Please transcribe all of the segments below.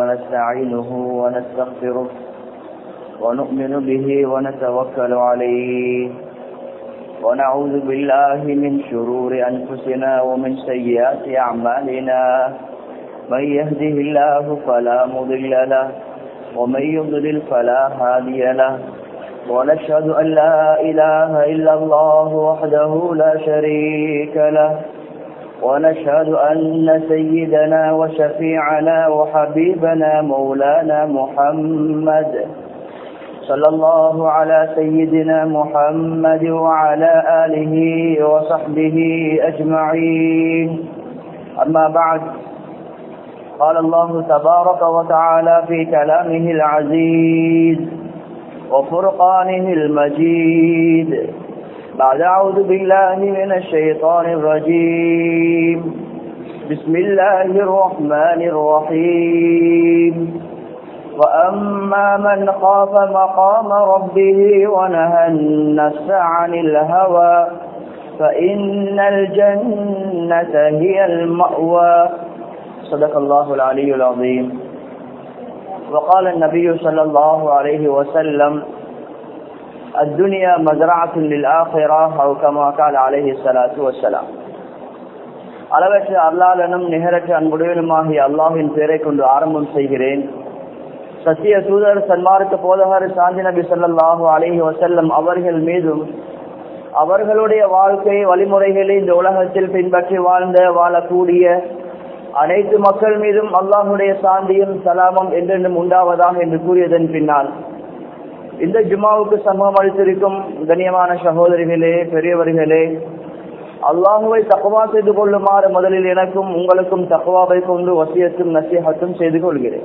ونستعينه ونستغفره ونؤمن به ونتوكل عليه ونعوذ بالله من شرور أنفسنا ومن سيئات أعمالنا من يهده الله فلا مضل له ومن يضلل فلا هادي له ونشهد أن لا إله إلا الله وحده لا شريك له ونشهد أن سيدنا وشفيعنا وحبيبنا مولانا محمد صلى الله على سيدنا محمد وعلى آله وصحبه أجمعين أما بعد قال الله تبارك وتعالى في كلامه العزيز وفرقانه المجيد بعد أعوذ بالله من الشيطان الرجيم بسم الله الرحمن الرحيم وأما من خاف مقام ربه ونهى النفس عن الهوى فإن الجنة هي المأوى صدق الله العلي العظيم وقال النبي صلى الله عليه وسلم الدنيا مزرعة للآخرة أو كما قال عليه الصلاة والسلام அளவற்ற அல்லாளனும் நிகரற்ற அன்புடையனுமாகிய அல்லாஹின் பேரை கொண்டு ஆரம்பம் செய்கிறேன் சத்திய தூதர் சன்மார்க்க போதகர் சாந்தி நபி சொல்லாஹு அலஹி வசல்லம் அவர்கள் மீதும் அவர்களுடைய வாழ்க்கை வழிமுறைகளை இந்த உலகத்தில் பின்பற்றி வாழ்ந்த வாழக்கூடிய அனைத்து மக்கள் மீதும் அல்லாஹுடைய சாந்தியும் சலாமம் என்றென்றும் உண்டாவதாக என்று கூறியதன் பின்னால் இந்த ஜுமாவுக்கு சமூகம் அளித்திருக்கும் கண்ணியமான சகோதரிகளே பெரியவர்களே அல்லாஹுவை தக்குவா செய்து கொள்ளுமாறு முதலில் எனக்கும் உங்களுக்கும் தக்குவாவை கொண்டு வசியத்தும் நசியகத்தும் செய்து கொள்கிறேன்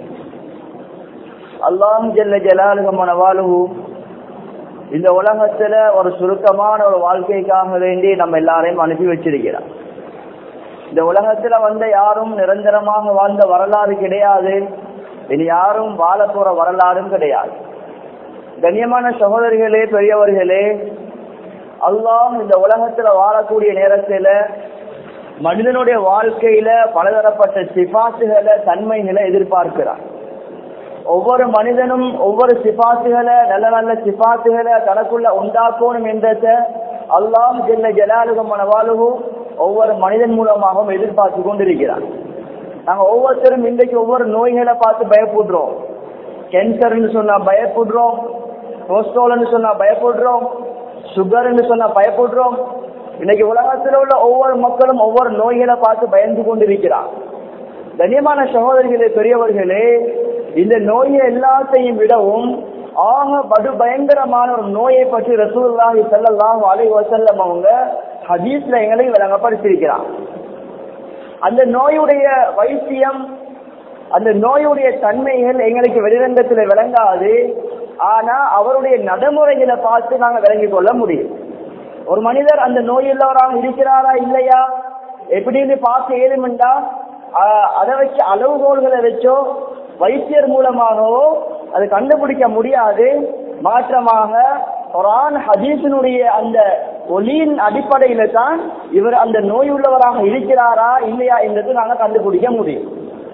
அல்லாம் ஜெல்ல ஜலாலுகமான இந்த உலகத்துல ஒரு சுருக்கமான ஒரு வாழ்க்கைக்காக வேண்டி நம்ம எல்லாரையும் அனுப்பி வச்சிருக்கிறார் இந்த உலகத்துல வந்த யாரும் நிரந்தரமாக வாழ்ந்த வரலாறு கிடையாது இனி யாரும் வாழ போற வரலாறும் கிடையாது கண்ணியமான சகோதரிகளே பெரியவர்களே அல்லாம் இந்த உலகத்துல வாழக்கூடிய நேரத்துல மனிதனுடைய வாழ்க்கையில பலதரப்பட்ட சிபாசுகளை தன்மைகளை எதிர்பார்க்கிறார் ஒவ்வொரு மனிதனும் ஒவ்வொரு சிபாசுகளை நல்ல நல்ல சிபாசுகளை தனக்குள்ள உண்டாக்கணும் என்றத அல்லாம் ஜெல்ல ஜலாலுகம் மனவாளுகும் ஒவ்வொரு மனிதன் மூலமாகவும் எதிர்பார்த்து கொண்டிருக்கிறார் நாங்க ஒவ்வொருத்தரும் இன்றைக்கு ஒவ்வொரு நோய்களை பார்த்து பயப்படுறோம் கேன்சர்னு சொன்னா பயப்படுறோம் கொலஸ்ட்ரால்னு சொன்னா பயப்படுறோம் சுகர்னு சொன்னா பயப்படுறோம் இன்னைக்கு உலகத்தில் உள்ள ஒவ்வொரு மக்களும் ஒவ்வொரு நோய்களை பார்த்து பயந்து கொண்டிருக்கிறார் கண்ணியமான சகோதரிகளே பெரியவர்களே இந்த நோயை எல்லாத்தையும் விடவும் ஆக படு பயங்கரமான ஒரு நோயை பற்றி ரசூல்லாஹி செல்லலாம் அலை வசல்லம் அவங்க ஹதீஸ்ல எங்களை விளங்கப்படுத்தியிருக்கிறார் அந்த நோயுடைய வைத்தியம் அந்த நோயுடைய தன்மைகள் எங்களுக்கு வெளிரங்கத்தில் விளங்காது ஆனா அவருடைய நடைமுறைகளை பார்த்து நாங்க விளங்கிக் கொள்ள முடியும் ஒரு மனிதர் அந்த நோயுள்ளவராக இருக்கிறாரா இல்லையா எப்படின்னு பார்த்து ஏழுமெண்டா அதை வச்சு அளவுகோல்களை வச்சோ வைத்தியர் மூலமாகவோ அது கண்டுபிடிக்க முடியாது மாற்றமாக குரான் ஹதீஸினுடைய அந்த ஒலியின் அடிப்படையில தான் இவர் அந்த நோய் உள்ளவராக இருக்கிறாரா இல்லையா என்றது நாங்க கண்டுபிடிக்க முடியும்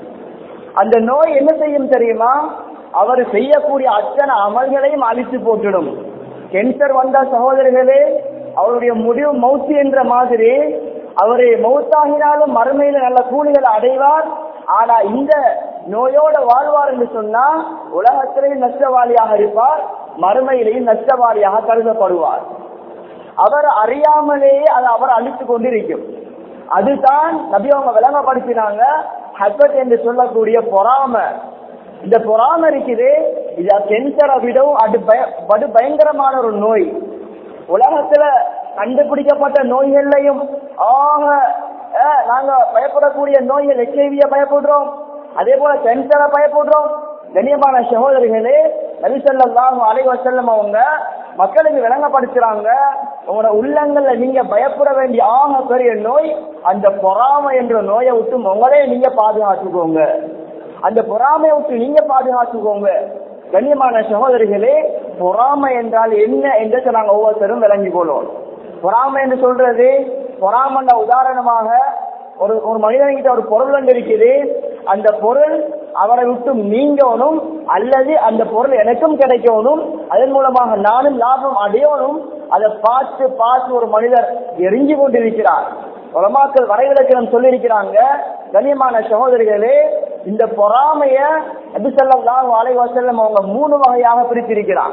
அந்த நோய் என்ன செய்யும் தெரியுமா அவர் செய்யக்கூடிய அத்தனை அமல்களையும் அழித்து போட்டுடும் கேன்சர் வந்த சகோதரர்களே அவருடைய முடிவு மௌத்து என்ற மாதிரி அவரு மௌத்தாகினாலும் மறுமையில நல்ல கூலிகளை அடைவார் ஆனா இந்த நோயோட வாழ்வார் என்று சொன்னா உலகத்திலேயும் நஷ்டவாளியாக இருப்பார் மறுமையிலேயும் நஷ்டவாளியாக கருதப்படுவார் அவர் அறியாமலேயே அது அவர் அழித்து கொண்டிருக்கும் அதுதான் நபி அவங்க விளங்கப்படுத்தினாங்க ஹசத் என்று சொல்லக்கூடிய பொறாம இந்த பொறாம இருக்குது இது கேன்சரை விடவும் அது படு பயங்கரமான ஒரு நோய் உலகத்துல கண்டுபிடிக்கப்பட்ட நோய்கள்லையும் ஆக நாங்க பயப்படக்கூடிய நோய்கள் எச்ஐவிய பயப்படுறோம் அதே போல கேன்சரை பயப்படுறோம் கண்ணியமான சகோதரிகளே நபிசல்லாஹும் அலைவசல்லம் அவங்க மக்களுக்கு விளங்கப்படுத்துறாங்க உங்களோட உள்ளங்கள்ல நீங்க பயப்பட வேண்டிய ஆக பெரிய நோய் அந்த பொறாமை என்ற நோயை விட்டு உங்களே நீங்க பாதுகாத்துக்கோங்க அந்த பொறாமையை விட்டு நீங்க பாதுகாத்துக்கோங்க கண்ணியமான சகோதரிகளே பொறாமை என்றால் என்ன என்றதை நாங்க ஒவ்வொருத்தரும் விளங்கி கொள்வோம் பொறாமை என்று சொல்றது பொறாமண்ட உதாரணமாக ஒரு ஒரு மனிதன்கிட்ட ஒரு பொருள் ஒன்று இருக்குது அந்த பொருள் அவரை விட்டு நீங்கணும் அல்லது அந்த பொருள் எனக்கும் கிடைக்கணும் அதன் மூலமாக நானும் லாபம் அடையணும் அதை பார்த்து பார்த்து ஒரு மனிதர் எரிஞ்சு கொண்டிருக்கிறார் உலமாக்கள் வரைவிலக்கணம் சொல்லியிருக்கிறாங்க கண்ணியமான சகோதரிகளே இந்த பொறாமைய அபிசல்லாம் அலைவாசல்லம் அவங்க மூணு வகையாக பிரித்திருக்கிறார்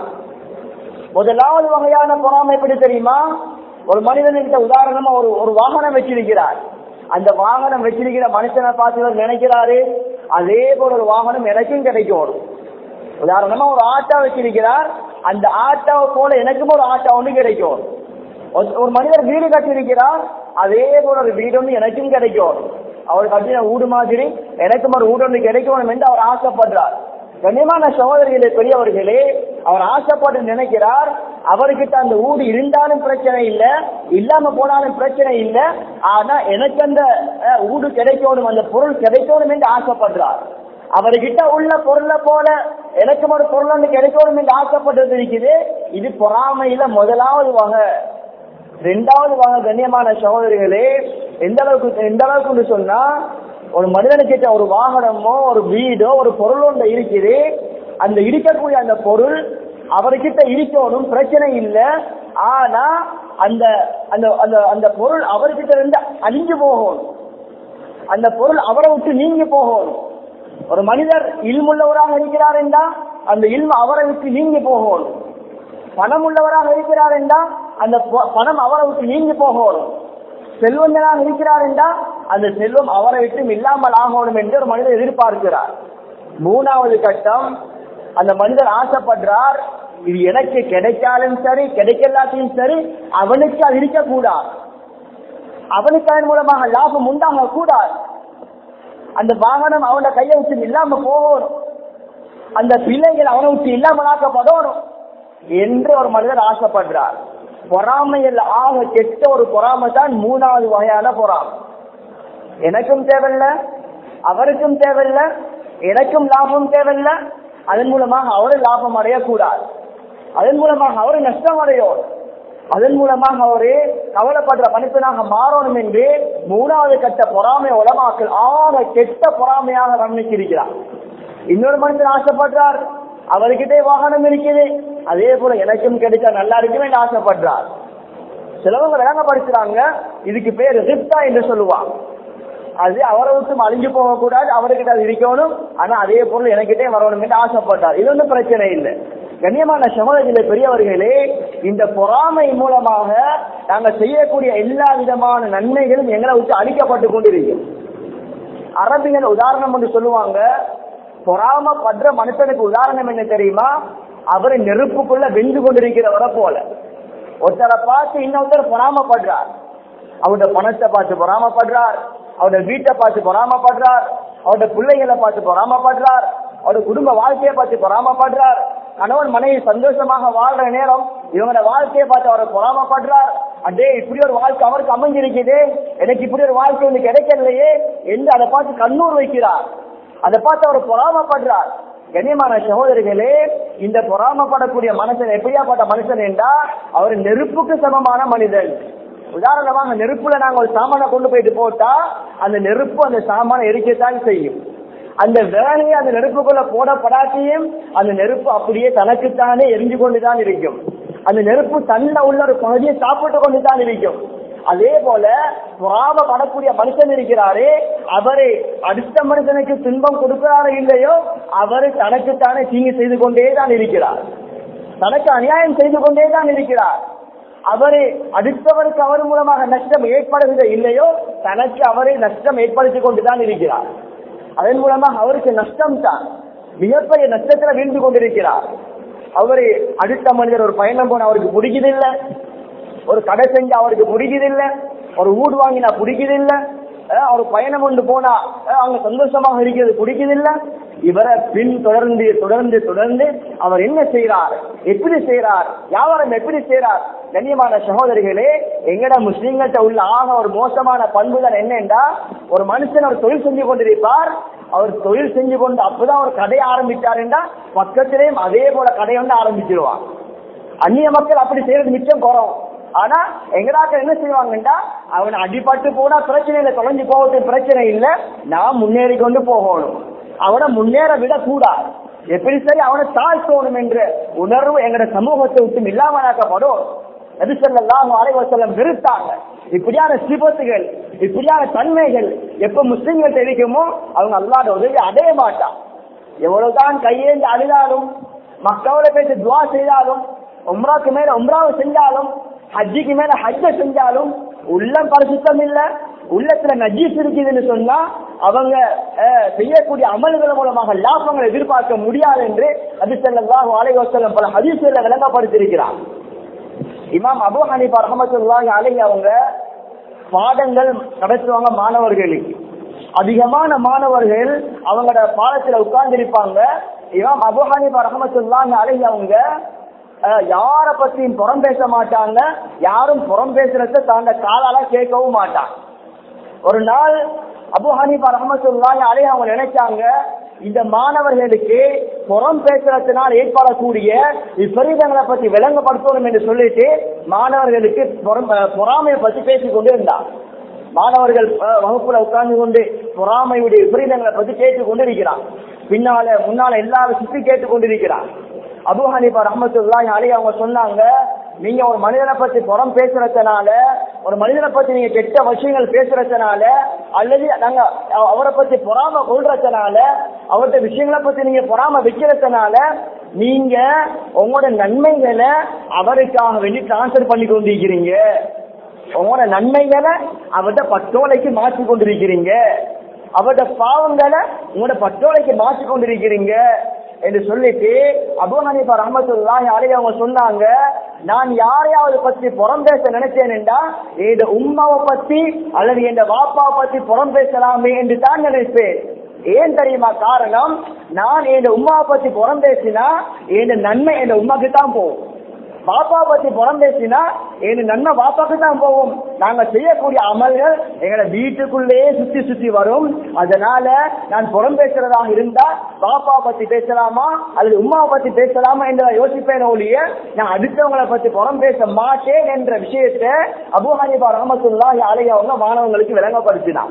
முதலாவது வகையான பொறாமை எப்படி தெரியுமா ஒரு மனிதன்கிட்ட உதாரணமா ஒரு ஒரு வாகனம் வச்சிருக்கிறார் அந்த வாகனம் வச்சிருக்கிற மனுஷனை பார்த்து இவர் நினைக்கிறாரு அதே போல ஒரு வாகனம் எனக்கும் கிடைக்கும் உதாரணமா ஒரு ஆட்டோ வச்சிருக்கிறார் அந்த ஆட்டோவை போல எனக்கும் ஒரு ஆட்டோ ஒன்று கிடைக்கும் ஒரு- ஒரு மனிதர் வீடு கட்டியிருக்கிறார் அதே போல ஒரு வீடு ஒன்று எனக்கும் கிடைக்கும் அவர் கட்டின வீடு மாதிரி எனக்கும் ஒரு வீடு ஒன்று கிடைக்கணும் என்று அவர் ஆசைப்படுறார் கண்ணியமான சகோதரிகளே பெரியவர்களே அவர் ஆசைப்பட்டு நினைக்கிறார் அவர்கிட்ட அந்த ஊடு இருந்தாலும் பிரச்சனை இல்ல இல்லாம போனாலும் பிரச்சனை இல்ல ஆனா எனக்கு அந்த அஹ், ஊடு கிடைக்கணும் அந்த பொருள் கிடைக்கணும் என்று ஆசைப்படுறார் அவர்கிட்ட உள்ள பொருளை போல எனக்கும் ஒரு பொருள் ஒன்று கிடைக்கணும் என்று ஆசைப்பட்டது இருக்குது இது பொறாமையில முதலாவது வகை ரெண்டாவது வகை கண்ணியமான சகோதரிகளே எந்த அளவுக்கு எந்த அளவுக்கு சொன்னா ஒரு மனிதனுக்கிட்ட ஒரு வாகனமோ ஒரு வீடோ ஒரு பொருள் ஒன்று இருக்குது அந்த இருக்கக்கூடிய அந்த பொருள் அவர்கிட்ட இருக்கணும் பிரச்சனை இல்லை ஆனா அந்த அந்த அந்த அந்த பொருள் அவர்கிட்ட இருந்து அழிஞ்சு போகணும் அந்த பொருள் அவரை விட்டு நீங்கி போகணும் ஒரு மனிதர் இல்முள்ளவராக இருக்கிறார் என்றா அந்த இல்மு அவரை விட்டு நீங்கி போகணும் பணம் உள்ளவராக இருக்கிறார் என்றா அந்த பொ- பணம் அவரை விட்டு நீங்கி போகணும் செல்வந்தனாக இருக்கிறார் என்றா அந்த செல்வம் அவரை விட்டு இல்லாமல் ஆகணும் என்று ஒரு மனிதர் எதிர்பார்க்கிறார் மூணாவது கட்டம் அந்த மனிதர் ஆசைப்படுறார் இது எனக்கு கிடைச்சாலும் சரி கிடைக்கலாத்தையும் சரி அவனுக்கு அது இருக்கக்கூடாது அவனுக்கு அதன் மூலமாக லாபம் உண்டாக கூடாது அந்த வாகனம் அவன கையை விட்டு இல்லாம போகணும் அந்த பிள்ளைகள் அவனை விட்டு இல்லாமல் ஆக்கப்படணும் என்று ஒரு மனிதர் ஆசைப்படுறார் பொறாமையில் ஆக கெட்ட ஒரு பொறாமை தான் மூணாவது வகையான பொறாமை எனக்கும் தேவையில்ல அவருக்கும் தேவையில்ல எனக்கும் லாபம் தேவையில்ல அதன் மூலமாக அவரு லாபம் அடையக்கூடாது அதன் மூலமாக அவரு நஷ்டம் அடையும் அதன் மூலமாக அவரு கவலைப்படுற மனுஷனாக மாறணும் என்று மூணாவது கட்ட பொறாமை உலமாக்கள் ஆக கெட்ட பொறாமையாக வர்ணிச்சிருக்கிறார் இன்னொரு மனுஷன் ஆசைப்படுறார் அவர்கிட்டே வாகனம் இருக்குது அதே போல எனக்கும் கிடைச்சா நல்லா இருக்குமே என்று ஆசைப்படுறார் சிலவங்க விளங்கப்படுத்துறாங்க இதுக்கு பேர் ரிப்தா என்று சொல்லுவாங்க அது அவரை விட்டு அழிஞ்சு போகக்கூடாது அவர்கிட்ட அது இருக்கணும் ஆனா அதே பொருள் எனக்கிட்டே வரணும் என்று ஆசைப்பட்டார் இது ஒன்றும் பிரச்சனை இல்லை கண்ணியமான சமூகத்திலே பெரியவர்களே இந்த பொறாமை மூலமாக நாங்க செய்யக்கூடிய எல்லா விதமான நன்மைகளும் எங்களை விட்டு அழிக்கப்பட்டு கொண்டிருக்கும் அரபிகள் உதாரணம் என்று சொல்லுவாங்க பொறாமப்படுற மனுஷனுக்கு உதாரணம் என்ன தெரியுமா அவர் நெருப்புக்குள்ள வெந்து கொண்டிருக்கிறவரை போல ஒருத்தரை பார்த்து இன்னொருத்தர் பொறாமப்படுறார் அவருடைய பணத்தை பார்த்து பொறாமப்படுறார் அவருடைய வீட்டை பார்த்து பொறாமப்படுறார் அவருடைய பிள்ளைகளை பார்த்து பொறாமப்படுறார் அவருடைய குடும்ப வாழ்க்கையை பார்த்து பொறாமப்படுறார் கணவன் மனைவி சந்தோஷமாக வாழ்ற நேரம் இவங்களோட வாழ்க்கையை பார்த்து அவரை பொறாமப்படுறார் அடே இப்படி ஒரு வாழ்க்கை அவருக்கு அமைஞ்சிருக்குது எனக்கு இப்படி ஒரு வாழ்க்கை வந்து கிடைக்கலையே என்று அதை பார்த்து கண்ணூர் வைக்கிறார் அதை பார்த்து அவர் பொறாமப்படுறார் கண்ணியமான சகோதரிகளே இந்த பொறாமப்படக்கூடிய மனுஷன் எப்படியாப்பட்ட மனுஷன் என்றா அவர் நெருப்புக்கு சமமான மனிதன் உதாரணமாக நெருப்புல நாங்க ஒரு சாமானை கொண்டு போயிட்டு போட்டா அந்த நெருப்பு அந்த சாமானை எரிக்கத்தான் செய்யும் அந்த வேலையை அந்த நெருப்புக்குள்ள போடப்படாட்டியும் அந்த நெருப்பு அப்படியே தனக்குத்தானே எரிஞ்சு கொண்டுதான் இருக்கும் அந்த நெருப்பு தன்ன உள்ள ஒரு பகுதியை சாப்பிட்டு கொண்டுதான் இருக்கும் அதே போல பொறாமப்படக்கூடிய மனுஷன் இருக்கிறாரே அவரை அடுத்த மனுஷனுக்கு துன்பம் கொடுக்கிறாரோ இல்லையோ அவரு தனக்குத்தானே தீங்கு செய்து கொண்டே தான் இருக்கிறார் தனக்கு அநியாயம் செய்து கொண்டே தான் இருக்கிறார் அவரை அடுத்தவருக்கு அவர் மூலமாக நஷ்டம் ஏற்படுகிறது இல்லையோ தனக்கு அவரை நஷ்டம் ஏற்படுத்திக் கொண்டுதான் இருக்கிறார் அதன் மூலமாக அவருக்கு நஷ்டம் தான் மிகப்பெரிய நஷ்டத்துல வீழ்ந்து கொண்டிருக்கிறார் அவரு அடுத்த மனிதர் ஒரு பயணம் போன அவருக்கு பிடிக்குதில்லை ஒரு கடை செஞ்சு அவருக்கு பிடிக்குதில்ல ஒரு வீடு வாங்கினா பிடிக்குதில்ல அஹ் அவர் பயணம் கொண்டு போனா அஹ் அவங்க சந்தோஷமாக இருக்கிறது பிடிக்குதில்ல இவரை பின் தொடர்ந்து தொடர்ந்து தொடர்ந்து அவர் என்ன செய்யறார் எப்படி செய்யறார் வியாபாரம் எப்படி செய்யறார் கண்ணியமான சகோதரிகளே எங்கட முஸ்லீம்கிட்ட உள்ள ஆக ஒரு மோசமான பண்புகள் என்னென்றா ஒரு மனுஷன் அவர் தொழில் செஞ்சு கொண்டிருப்பார் அவர் தொழில் செஞ்சு கொண்டு அப்பதான் அவர் கடையை ஆரம்பித்தாருன்னா பக்கத்திலேயும் அதே போல கடையை வந்து ஆரம்பிச்சிருவார் அந்நிய மக்கள் அப்படி செய்யறது மிச்சம் குறவும் ஆனா எங்கடாக்க என்ன செய்வாங்கன்னா அவன் அடிபட்டு போனா பிரச்சனை இல்லை தொலைஞ்சு போகிறது பிரச்சனை இல்லை நான் முன்னேறி கொண்டு போகணும் அவனை முன்னேற விடக்கூடாது எப்படி சரி அவனை தாழ்த்தோணும் என்ற உணர்வு எங்கட சமூகத்தை விட்டு இல்லாமலாக்கப்படும் நபிசல்லாம் அலைவசல்லம் வெறுத்தாங்க இப்படியான சிபத்துகள் இப்படியான தன்மைகள் எப்ப முஸ்லிம்கள் தெரிவிக்குமோ அவங்க அல்லாத உதவி அடைய மாட்டான் எவ்வளவுதான் கையேந்து அழுதாலும் மக்களோட பேசி துவா செய்தாலும் உம்ராக்கு மேல உம்ராவை செஞ்சாலும் ஹஜ்ஜிக்கு மேல ஹஜ்ஜ செஞ்சாலும் உள்ளம் பரிசுத்தம் இல்ல உள்ளத்துல நஜீஸ் இருக்குதுன்னு சொன்னா அவங்க அஹ், செய்யக்கூடிய அமல்கள் மூலமாக லாபங்களை எதிர்பார்க்க முடியாது என்று அபிசல்லாஹு அலைவசல்லம் பல ஹதீசுகளை விளங்கப்படுத்தியிருக்கிறார் இமாம் அபு ஹனீஃபா ரஹமத்துல்லாஹி அலைஹி அவங்க பாடங்கள் நடத்துவாங்க மாணவர்களுக்கு அதிகமான மாணவர்கள் அவங்களோட பாடத்துல உட்கார்ந்து இருப்பாங்க இமாம் அபு ஹனீஃபா ரஹமத்துல்லாஹி அலைஹி அவங்க அஹ், யார பத்தியும் புறம் பேச மாட்டாங்க யாரும் புறம் பேசுறத தாண்ட காலால கேட்கவும் மாட்டாங்க ஒரு நாள் அபு ஹனீஃபா ரஹமத்துல்லாஹி அலைஹி அவங்க நினைச்சாங்க இந்த மாணவர்களுக்கு புறம் பேசுறதுனால் ஏற்படக்கூடிய விபரீதங்களை பத்தி விளங்கப்படுத்தணும் என்று சொல்லிட்டு மாணவர்களுக்கு புறம் அஹ், பொறாமையை பத்தி பேசிக் கொண்டு இருந்தார் மாணவர்கள் அஹ், வகுப்புல உட்கார்ந்து கொண்டு பொறாமையுடைய விபரீதங்களை பத்தி கேட்டுக் கொண்டிருக்கிறார் பின்னால முன்னால எல்லாரும் சுற்றி கேட்டுக் கொண்டிருக்கிறார் அபு ஹனீஃபா ரஹமத்துல்லாஹி அலைஹி அவங்க சொன்னாங்க நீங்க ஒரு மனிதனை பத்தி புறம் பேசுறதுனால ஒரு மனிதனை பத்தி நீங்க கெட்ட விஷயங்கள் பேசுறதுனால அல்லது நாங்க அவ- அவரை பத்தி பொறாம கொள்றதுனால அவர்கிட்ட விஷயங்களை பத்தி நீங்க பொறாம வைக்கிறதுனால நீங்க உங்களோட நன்மைகளை அவருக்காக வேண்டி டிரான்ஸ்பர் பண்ணி கொண்டிருக்கிறீங்க உங்களோட நன்மைகளை அவர்கிட்ட பட்டோலைக்கு மாற்றி கொண்டிருக்கிறீங்க அவருடைய பாவங்களை உங்களோட பட்டோலைக்கு மாற்றி கொண்டிருக்கிறீங்க என்று சொல்லிட்டு அபு ஹனீஃபா ரஹமத்துல்லாஹி அலைஹி அவங்க சொன்னாங்க நான் யாரையாவது பத்தி புறம் பேச நினைச்சேன் என்றா என் உம்மாவை பத்தி அல்லது என் வாப்பாவை பத்தி புறம் பேசலாமே என்று தான் நினைப்பேன் ஏன் தெரியுமா காரணம் நான் என் உம்மாவை பத்தி புறம் பேசினா என் நன்மை என் உமாக்கு தான் போகும் பாப்பா பத்தி புறம் பேசினா என் நன்மை பாப்பாக்கு தான் போகும் நாங்க செய்யக்கூடிய அமல்கள் எங்களை வீட்டுக்குள்ளேயே சுத்தி சுத்தி வரும் அதனால நான் புறம் பேசுறதாக இருந்தா பாப்பா பத்தி பேசலாமா அல்லது உமாவை பத்தி பேசலாமா என்று நான் யோசிப்பேன் ஒழிய நான் அடுத்தவங்களை பத்தி புறம் பேச மாட்டேன் என்ற விஷயத்தை அபு ஹனீபா ரஹமத்துல்லாஹி அலைஹி அவங்க மாணவங்களுக்கு விளங்கப்படுத்தினான்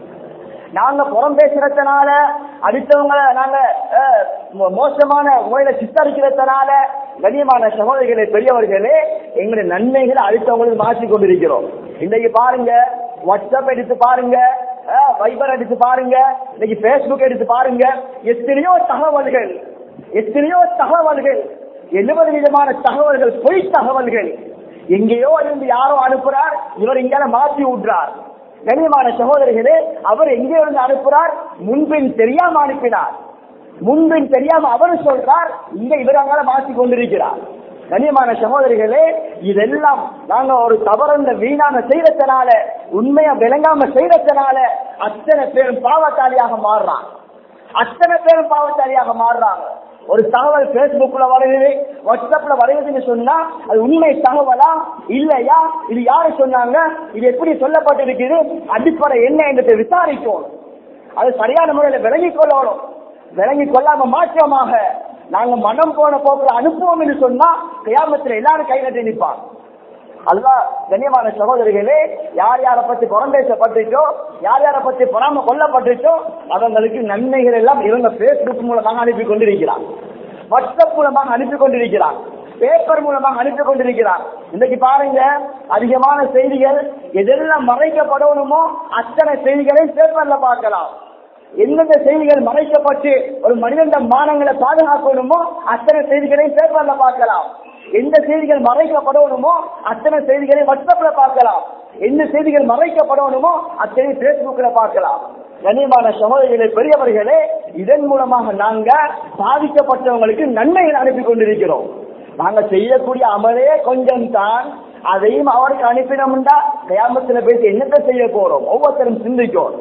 நாங்க புறம் பேசுறதுனால அடுத்தவங்களை நாங்க அஹ், மோ- மோசமான முறையில சித்தரிக்கிறதுனால கண்ணியமான சகோதரிகளே பெரியவர்களே எங்களுடைய நன்மைகளை அடுத்தவங்களுக்கு மாற்றி கொண்டிருக்கிறோம் இன்னைக்கு பாருங்க வாட்ஸ்அப் எடுத்து பாருங்க அஹ், வைபர் எடுத்து பாருங்க இன்னைக்கு பேஸ்புக் எடுத்து பாருங்க எத்தனையோ தகவல்கள் எத்தனையோ தகவல்கள் எழுபது விதமான தகவல்கள் பொய் தகவல்கள் எங்கேயோ இருந்து யாரோ அனுப்புறார் இவர் இங்கே மாற்றி விட்றார் கண்ணியமான சகோதரிகளே அவர் எங்கே இருந்து அனுப்புறார் முன்பின் தெரியாம அனுப்பினார் முன்பின் தெரியாம அவர் சொல்றார் இங்க இவர் அங்கால மாற்றி கொண்டிருக்கிறார் கண்ணியமான சகோதரிகளே இதெல்லாம் நாங்க ஒரு தவறுந்த வீணான செய்யறதுனால உண்மையா விளங்காம செய்யறதுனால அத்தனை பேரும் பாவத்தாளியாக மாறுறான் அத்தனை பேரும் பாவத்தாளியாக மாறுறாங்க ஒரு தகவல் பேஸ்புக்ல வருகிறது வாட்ஸ்அப்ல வருகிறதுன்னு சொன்னா அது உண்மை தகவலா இல்லையா இது யாரு சொன்னாங்க இது எப்படி சொல்லப்பட்டிருக்குது அடிப்படை என்ன என்று விசாரிக்கணும் அது சரியான முறையில விளங்கிக் கொள்ளணும் விளங்கி கொள்ளாம மாற்றமாக நாங்க மனம் போன போக்குல அனுப்புவோம் என்று சொன்னா கியாமத்துல எல்லாரும் கை கட்டி நிற்பாங்க அல்லாஹ் கண்ணியமான சகோதரிகளே யார் யாரை பத்தி புறம் பேசப்பட்டுச்சோ யார் யாரை பத்தி பொறாம கொல்லப்பட்டுச்சோ அவங்களுக்கு நன்மைகள் எல்லாம் இவங்க பேஸ்புக் மூலமாக அனுப்பி கொண்டிருக்கிறார் வாட்ஸ்அப் மூலமாக அனுப்பி கொண்டிருக்கிறார் பேப்பர் மூலமாக அனுப்பி கொண்டிருக்கிறார் இன்னைக்கு பாருங்க அதிகமான செய்திகள் எதெல்லாம் மறைக்கப்படணுமோ அத்தனை செய்திகளையும் பேப்பர்ல பார்க்கலாம் எந்தெந்த செய்திகள் மறைக்கப்பட்டு ஒரு மனிதன் மானங்களை பாதுகாக்கணுமோ அத்தனை செய்திகளையும் பேப்பர்ல பார்க்கலாம் எந்த செய்திகள் மறைக்கப்படணுமோ அத்தனை செய்திகளை வாட்ஸ்அப்ல பார்க்கலாம் எந்த செய்திகள் மறைக்கப்படணுமோ அத்தனை பேஸ்புக்ல பார்க்கலாம் கண்ணியமான சகோதரிகளே பெரியவர்களே இதன் மூலமாக நாங்க பாதிக்கப்பட்டவங்களுக்கு நன்மைகள் அனுப்பி கொண்டிருக்கிறோம் நாங்க செய்யக்கூடிய அமலே கொஞ்சம் தான் அதையும் அவருக்கு அனுப்பினோம்னா கயாமத்துல பேசி என்னத்தை செய்ய போறோம் ஒவ்வொருத்தரும் சிந்திக்கும்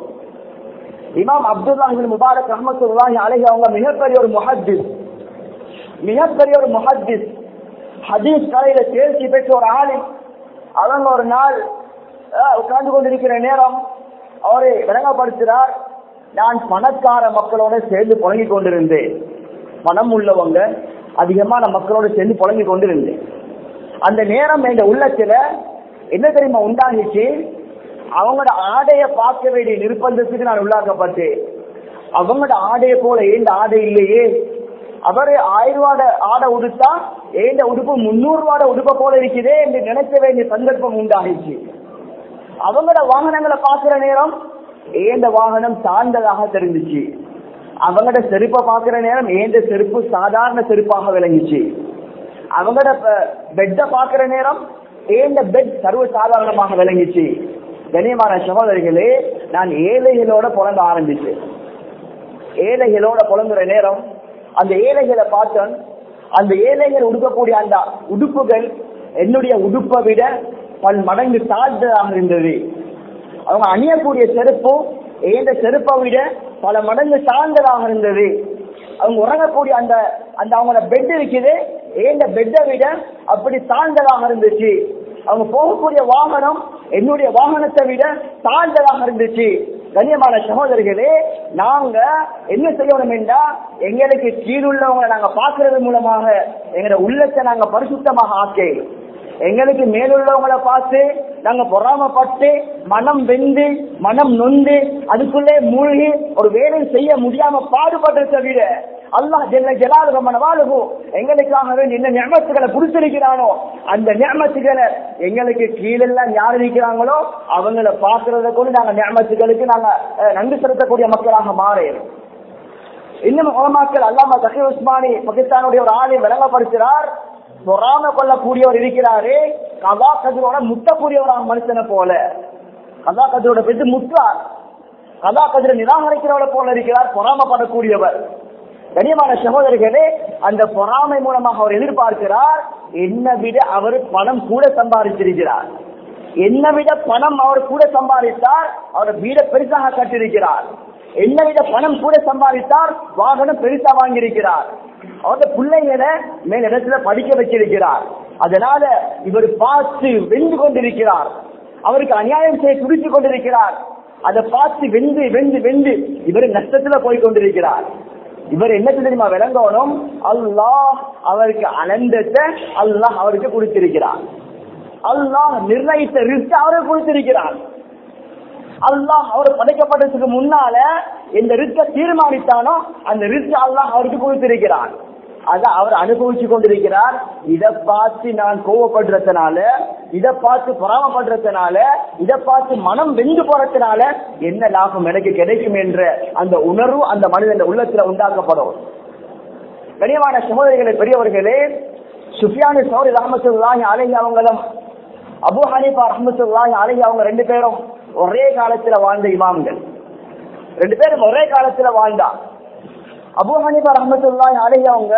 இமாம் அப்துல்லாஹின் முபாரக் ரஹமத்துல்லாஹி அலைஹி அவங்க மிகப்பெரிய ஒரு முஹத்திஸ் மிகப்பெரிய ஒரு முஹத்திஸ் ஹதீஸ் கலையில தேர்ச்சி பெற்ற ஒரு ஆளின் அவங்க ஒரு நாள் அஹ், உட்கார்ந்து கொண்டிருக்கிற நேரம் அவரை விளங்கப்படுத்துகிறார் நான் பணக்கார மக்களோட சேர்ந்து புழங்கிக் கொண்டிருந்தேன் பணம் உள்ளவங்க அதிகமான மக்களோட சேர்ந்து புழங்கிக் கொண்டிருந்தேன் அந்த நேரம் எங்க உள்ளத்துல என்ன தெரியுமா உண்டாகிச்சு அவங்களோட ஆடைய பார்க்க வேண்டிய நிர்பந்தத்துக்கு நான் உள்ளாக்கப்பட்டேன் அவங்களோட ஆடையை போல ஏந்த ஆடை இல்லையே அவரு ஆயிரம் ரூபாட ஆடை உடுத்தா ஏந்த உடுப்பு முன்னூறு ரூபாட உடுப்ப போல இருக்குதே என்று நினைக்க வேண்டிய சந்தர்ப்பம் உண்டாகிச்சு அவங்களோட வாகனங்களை பாக்குற நேரம் ஏந்த வாகனம் சார்ந்ததாக தெரிஞ்சிச்சு அவங்களோட செருப்பை பாக்குற நேரம் ஏந்த செருப்பு சாதாரண செருப்பாக விளங்கிச்சு அவங்களோட பெட்டை பாக்குற நேரம் ஏந்த பெட் சர்வ சாதாரணமாக விளங்கிச்சு கண்ணியமான சகோதரிகளே நான் ஏழைகளோட புலங்க ஆரம்பிச்சேன் ஏழைகளோட புலங்குற நேரம் அந்த ஏழைகளை பார்த்தேன் அந்த ஏழைகள் உடுக்கக்கூடிய அந்த உடுப்புகள் என்னுடைய உடுப்பை விட பல் மடங்கு தாழ்ந்ததாக இருந்தது அவங்க அணியக்கூடிய செருப்பு ஏந்த செருப்பை விட பல மடங்கு தாழ்ந்ததாக இருந்தது அவங்க உறங்கக்கூடிய அந்த அந்த அவங்களோட பெட் இருக்குது ஏந்த பெட்டை விட அப்படி தாழ்ந்ததாக இருந்துச்சு அவங்க போகக்கூடிய வாகனம் என்னுடைய வாகனத்தை விட தாழ்ந்ததாக இருந்துச்சு கண்ணியமான சகோதரிகளே நாங்க என்ன செய்யணும் என்றா எங்களுக்கு கீழுள்ளவங்களை நாங்க பாக்குறது மூலமாக எங்களோட உள்ளத்தை நாங்க பரிசுத்தமாக ஆக்கே எங்களுக்கு மேலுள்ளவங்களை பார்த்து நாங்க பொறாமப்பட்டு மனம் வெந்து மனம் நொந்து அதுக்குள்ளே மூழ்கி ஒரு வேலை செய்ய முடியாம பாடுபடுறத விட அல்லாஹ் ஜெல்ல ஜலாலுகமன வாழுகு எங்களுக்காக வேண்டி என்ன ஞாபகத்துகளை புடிச்சிருக்கிறானோ அந்த ஞாபகத்துகளை எங்களுக்கு கீழெல்லாம் யார் இருக்கிறாங்களோ அவங்கள பாக்குறத கொண்டு நாங்க ஞாபகத்துகளுக்கு நாங்க அஹ், நன்றி செலுத்தக்கூடிய மக்களாக மாறேன் இன்னும் உலமாக்கள் அல்லாம தகி உஸ்மானி பாகிஸ்தானுடைய ஒரு ஆளை விளங்கப்படுத்துகிறார் பொறாம கொள்ளக்கூடியவர் இருக்கிறாரே கதா கதிரோட முட்டக்கூடியவராக மனுஷனை போல கதா கதிரோட பெற்று முற்றார் கதா கதிரை நிராகரிக்கிறவளை போல இருக்கிறார் பொறாமப்படக்கூடியவர் கனியமான சகோதரிகளே அந்த பொறாமை மூலமாக அவர் எதிர்பார்க்கிறார் என்னை விட அவர் பணம் கூட சம்பாதிச்சிருக்கிறார் என்னை விட பணம் அவர் கூட சம்பாதித்தார் அவர் வீட பெருசாக கட்டியிருக்கிறார் என்னை விட பணம் கூட சம்பாதித்தார் வாகனம் பெருசா வாங்கியிருக்கிறார் அவருடைய பிள்ளைகளை மேல் இடத்துல படிக்க வச்சிருக்கிறார் அதனால இவர் பார்த்து வென்று கொண்டிருக்கிறார் அவருக்கு அநியாயம் செய்ய துடித்து கொண்டிருக்கிறார் அதை பார்த்து வெந்து வெந்து வெந்து இவர் நஷ்டத்துல போய் கொண்டிருக்கிறார் இவர் என்ன தெரியுமா விளங்கணும் அல்லாஹ் அவருக்கு அனந்தத்தை அல்லாஹ் அவருக்கு கொடுத்திருக்கிறார் அல்லாஹ் நிர்ணயித்த ரிஸ்க் அவருக்கு கொடுத்திருக்கிறார் அல்லாஹ் அவர் படைக்கப்பட்டதுக்கு முன்னால எந்த ரிஸ்க தீர்மானித்தானோ அந்த ரிஸ்க் அல்லாஹ் அவருக்கு கொடுத்திருக்கிறார் அத அவர் அனுபவிச்சு கொண்டிருக்கிறார் இதை பார்த்து நான் கோவப்படுறதுனால இதை பார்த்து பொறாமப்படுறதுனால இதை பார்த்து மனம் வெந்து போறதுனால என்ன லாபம் எனக்கு கிடைக்கும் என்ற அந்த உணர்வு அந்த மனிதன் உள்ளத்துல உண்டாக்கப்படும் கனியமான சகோதரிகளே பெரியவர்களே சுஃபியானு சௌரி ரஹமத்துல்லாஹி அலைஹி அவங்களும் அபு ஹனீஃபா ரஹமத்துல்லாஹி அலைஹி அவங்க ரெண்டு பேரும் ஒரே காலத்துல வாழ்ந்த இமாம்கள் ரெண்டு பேரும் ஒரே காலத்துல வாழ்ந்தா அபு ஹனீஃபா ரஹமத்துல்லாஹி அலைஹி அவங்க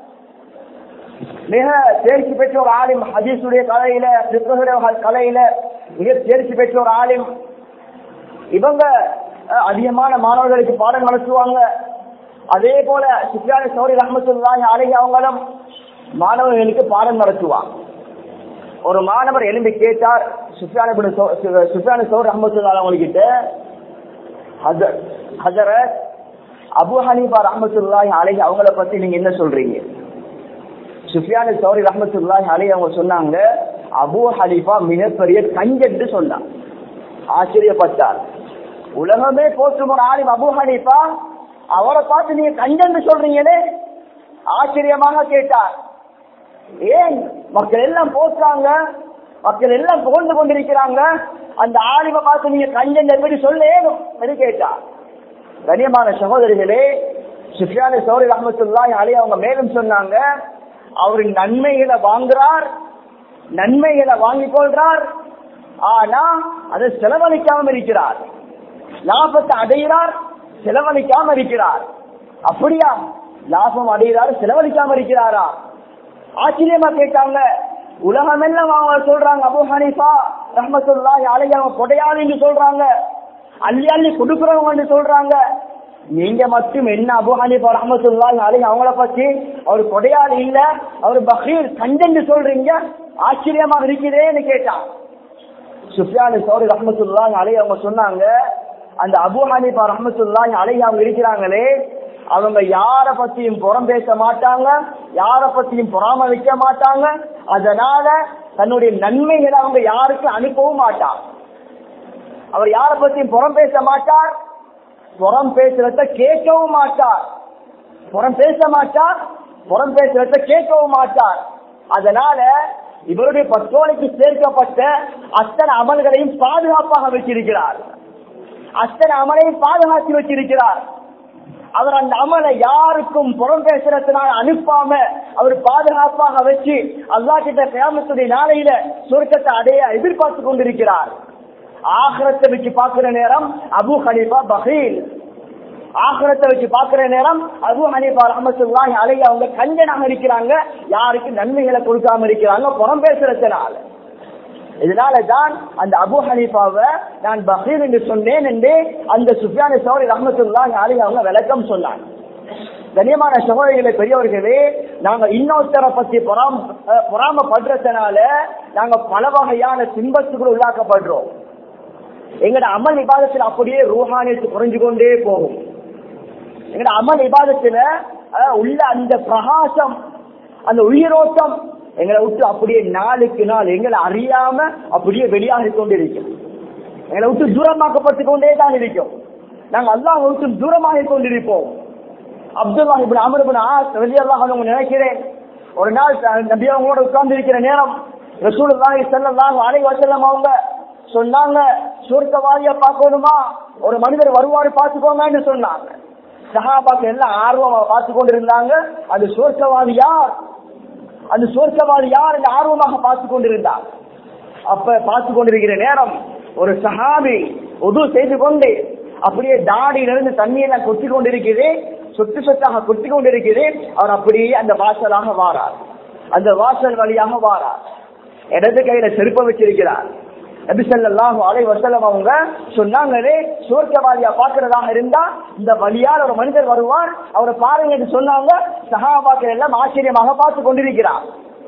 மிக தேர்ச்சி பெற்ற ஒரு ஆலிம் ஹதீஸுடைய கலையில சிற்புடைய கலையில மிக தேர்ச்சி பெற்ற ஒரு ஆலிம் இவங்க அஹ், அதிகமான மாணவர்களுக்கு பாடம் நடத்துவாங்க அதே போல சுஃபியான சௌரி ரஹமத்துல்லாஹி அலைஹி அவங்களும் மாணவர்களுக்கு பாடம் நடத்துவாங்க ஒரு மாணவர் எழும்பி கேட்டார் சுஃபியான இப்னு சௌ- சு- சுஃபியான சௌரி ரஹமத்துல்லாஹி அவங்ககிட்ட ஹஜர் ஹஜரத் அபு ஹனீஃபா ரஹமத்துல்லாஹி அலைஹி அவங்கள பத்தி நீங்க என்ன சொல்றீங்க சுஃபியான சௌரி ரஹமத்துல்லாஹி அலைஹி அவங்க சொன்னாங்க அபு ஹனீஃபா மிகப்பெரிய கஞ்சென்று சொன்னார் ஆச்சரியப்பட்டார் உலகமே போற்றும் ஒரு ஆலிம் அபு ஹனீஃபா அவரை பார்த்து நீங்க கஞ்சென்று சொல்றீங்களே ஆச்சரியமாக கேட்டார் ஏன் மக்கள் எல்லாம் போற்றாங்க மக்கள் எல்லாம் புகழ்ந்து கொண்டிருக்கிறாங்க அந்த ஆலிமை பார்த்து நீங்க கஞ்சன் எப்படி சொல்ல ஏனும் என்று கேட்டார் கண்ணியமான சகோதரிகளே சுஃபியான சௌரி ரஹமத்துல்லாஹி அலி அவங்க மேலும் சொன்னாங்க அவர் நன்மைகளை வாங்குறார் நன்மைகளை வாங்கிக் கொள்றார் ஆனா அதை செலவழிக்காம இருக்கிறார் லாபத்தை அடைகிறார் செலவழிக்காம இருக்கிறார் அப்படியா லாபம் அடைகிறார் செலவழிக்காம இருக்கிறாரா ஆச்சரியமா கேட்டாங்க உலகமெல்லாம் அவங்க சொல்றாங்க அபு ஹனீஃபா ரஹமத்துல்லாஹி அலைஹி அவங்க கொடையாளின்னு சொல்றாங்க அள்ளி அள்ளி கொடுக்குறவங்க சொல்றாங்க நீங்க மட்டும் என்ன அபு ஹனீஃபா ரஹமத்துல்லாஹி அலைஹி அவங்கள பத்தி அவர் கொடையாளி இல்ல அவர் பஹீர் கஞ்சன்னு சொல்றீங்க ஆச்சரியமாக இருக்கிறேன்னு கேட்டான் சுஃபியானு சௌரி ரஹமத்துல்லாஹி அலைஹி அவங்க சொன்னாங்க அந்த அபு ஹனீஃபா ரஹமத்துல்லாஹி அலைஹி அவங்க இருக்கிறாங்களே அவங்க யார பத்தியும் புறம் பேச மாட்டாங்க யார பத்தியும் பொறாம வைக்க மாட்டாங்க அதனால தன்னுடைய நன்மைகளை அவங்க யாருக்கும் அனுப்பவும் மாட்டாங்க அவர் யார பத்தியும் புறம் பேச மாட்டார் புறம் பேசுறத கேட்கவும் மாட்டார் புறம் பேச மாட்டார் புறம் பேசுறத கேட்கவும் மாட்டார் அதனால இவருடைய பத்தோலைக்கு சேர்க்கப்பட்ட அத்தனை அமல்களையும் பாதுகாப்பாக வச்சிருக்கிறார் அத்தனை அமலையும் பாதுகாத்து வச்சிருக்கிறார் அவர் அந்த அமலை யாருக்கும் புறம் பேசுறதுனால அனுப்பாம அவர் பாதுகாப்பாக வச்சு அல்லா கிட்ட கிராமத்துடைய நாளையில சுருக்கத்தை அடைய எதிர்பார்த்து கொண்டிருக்கிறார் ஆகரத்தை வச்சு பார்க்கிற நேரம் அபு ஹனீஃபா பஹீல் ஆகரத்தை வச்சு பார்க்கிற நேரம் அபு ஹனீஃபா ரஹமத்துல்லாஹி அலைஹி அவங்க கஞ்சனாக இருக்கிறாங்க யாருக்கு நன்மைகளை கொடுக்காம இருக்கிறாங்க புறம் பேசுறதுனால இதனால தான் அந்த அபு ஹனீஃபாவை நான் பஹீர் என்று சொன்னேன் என்று அந்த சுஃபியான சௌரி ரஹமத்துல்லாஹி அலைஹி அவங்க விளக்கம் சொன்னாங்க கண்ணியமான சகோதரிகளை பெரியவர்களே நாங்க இன்னொருத்தரை பத்தி பொறாம பொறாமப்படுறதுனால நாங்க பல வகையான சிம்பத்துக்குள் உள்ளாக்கப்படுறோம் எங்கட அமல் விவாதத்தில் அப்படியே ரூஹானியத்து குறைஞ்சு கொண்டே போகும் எங்கட அமல் விவாதத்துல உள்ள அந்த பிரகாசம் அந்த உயிரோட்டம் எங்களை விட்டு அப்படியே நாளுக்கு நாள் எங்களை அறியாம அப்படியே வெளியாகி கொண்டிருக்கும் எங்களை விட்டு தூரமாக்கப்பட்டு கொண்டே தான் இருக்கும் நாங்க அல்லாஹ் விட்டு தூரமாக கொண்டிருப்போம் அப்துல்லா இப்படி அமர்பின் அல்லாஹ் அவங்க நினைக்கிறேன் ஒரு நாள் நபி அவங்களோட உட்கார்ந்து இருக்கிற நேரம் ரசூலுல்லாஹி ஸல்லல்லாஹு அலைஹி வஸல்லம் அவங்க சொன்னாங்க சொர்க்கவாதிய பார்க்கணுமா ஒரு மனிதர் வருவாரு பார்த்துக்கோங்கன்னு சொன்னாங்க சஹாபாக்கள் எல்லாம் ஆர்வமா பார்த்து கொண்டிருந்தாங்க அது சொர்க்கவாதி யார் அந்த சொர்க்கவாதி யார் என்று ஆர்வமாக பார்த்து கொண்டிருந்தார் அப்ப பார்த்து கொண்டிருக்கிற நேரம் ஒரு சஹாபி உது செய்து கொண்டு அப்படியே தாடியிலிருந்து தண்ணியெல்லாம் கொட்டி கொண்டிருக்கிறது சொத்து சொத்தாக கொட்டி கொண்டிருக்கிறது அவர் அப்படியே அந்த வாசலாக வாரார் அந்த வாசல் வழியாக வாரார் இடது கையில செருப்ப வச்சிருக்கிறார் நபிசல்லாஹு அலை வசலம் அவங்க சொன்னாங்களே சோர்க்கவாதியா பாக்குறதாக இருந்தா இந்த வழியால் ஒரு மனிதர் வருவார் அவரை பாருங்க சொன்னாங்க சகாபாக்கள் எல்லாம் ஆச்சரியமாக பார்த்து கொண்டிருக்கிறார்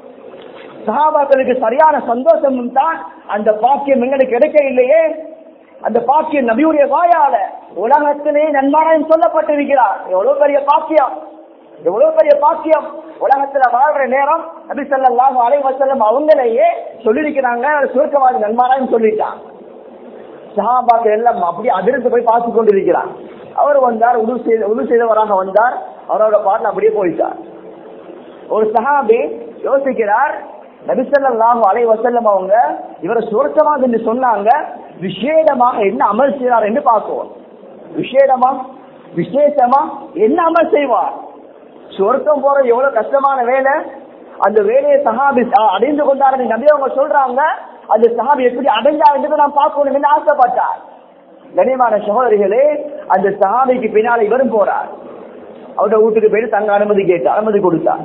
சகாபாக்களுக்கு சரியான சந்தோஷமும் தான் அந்த பாக்கியம் எங்களுக்கு கிடைக்க இல்லையே அந்த பாக்கியம் நபியுடைய வாயால உலகத்திலே நன்மாராயம் சொல்லப்பட்டிருக்கிறார் எவ்வளவு பெரிய பாக்கியம் எவ்வளவு பெரிய பாக்கியம் உலகத்துல வாழ்ற நேரம் நபி ஸல்லல்லாஹு அலைஹி வஸல்லம் அவங்களையே சொல்லியிருக்கிறாங்க சுருக்கவாதி நன்மாராயம் சொல்லிட்டான் சஹாபாக்கள் எல்லாம் அப்படி அதிர்ந்து போய் பார்த்து கொண்டிருக்கிறார் அவர் வந்தார் உது செய்த உது செய்தவராக வந்தார் அவரோட பாட்டில் அப்படியே போயிட்டார் ஒரு சஹாபி யோசிக்கிறார் நபிசல்லாஹு அலை வசல்லம் அவங்க இவரை சுருக்கமாக என்று சொன்னாங்க விசேடமாக என்ன அமல் செய்வார் என்று பார்க்குவோம் விசேடமா விசேஷமா என்ன அமல் செய்வார் சொர்க்கம் போறது எவ்வளவு கஷ்டமான வேலை அந்த வேலையை சஹாபி அடைந்து கொண்டார் நபி அவங்க சொல்றாங்க அந்த சஹாபி எப்படி அடைஞ்சா என்று நான் பார்க்கணும் என்று ஆசைப்பட்டார் கனியமான சகோதரிகளே அந்த சஹாபிக்கு பின்னால இவரும் போறார் அவருடைய வீட்டுக்கு போயிட்டு தங்க அனுமதி கேட்டு அனுமதி கொடுத்தார்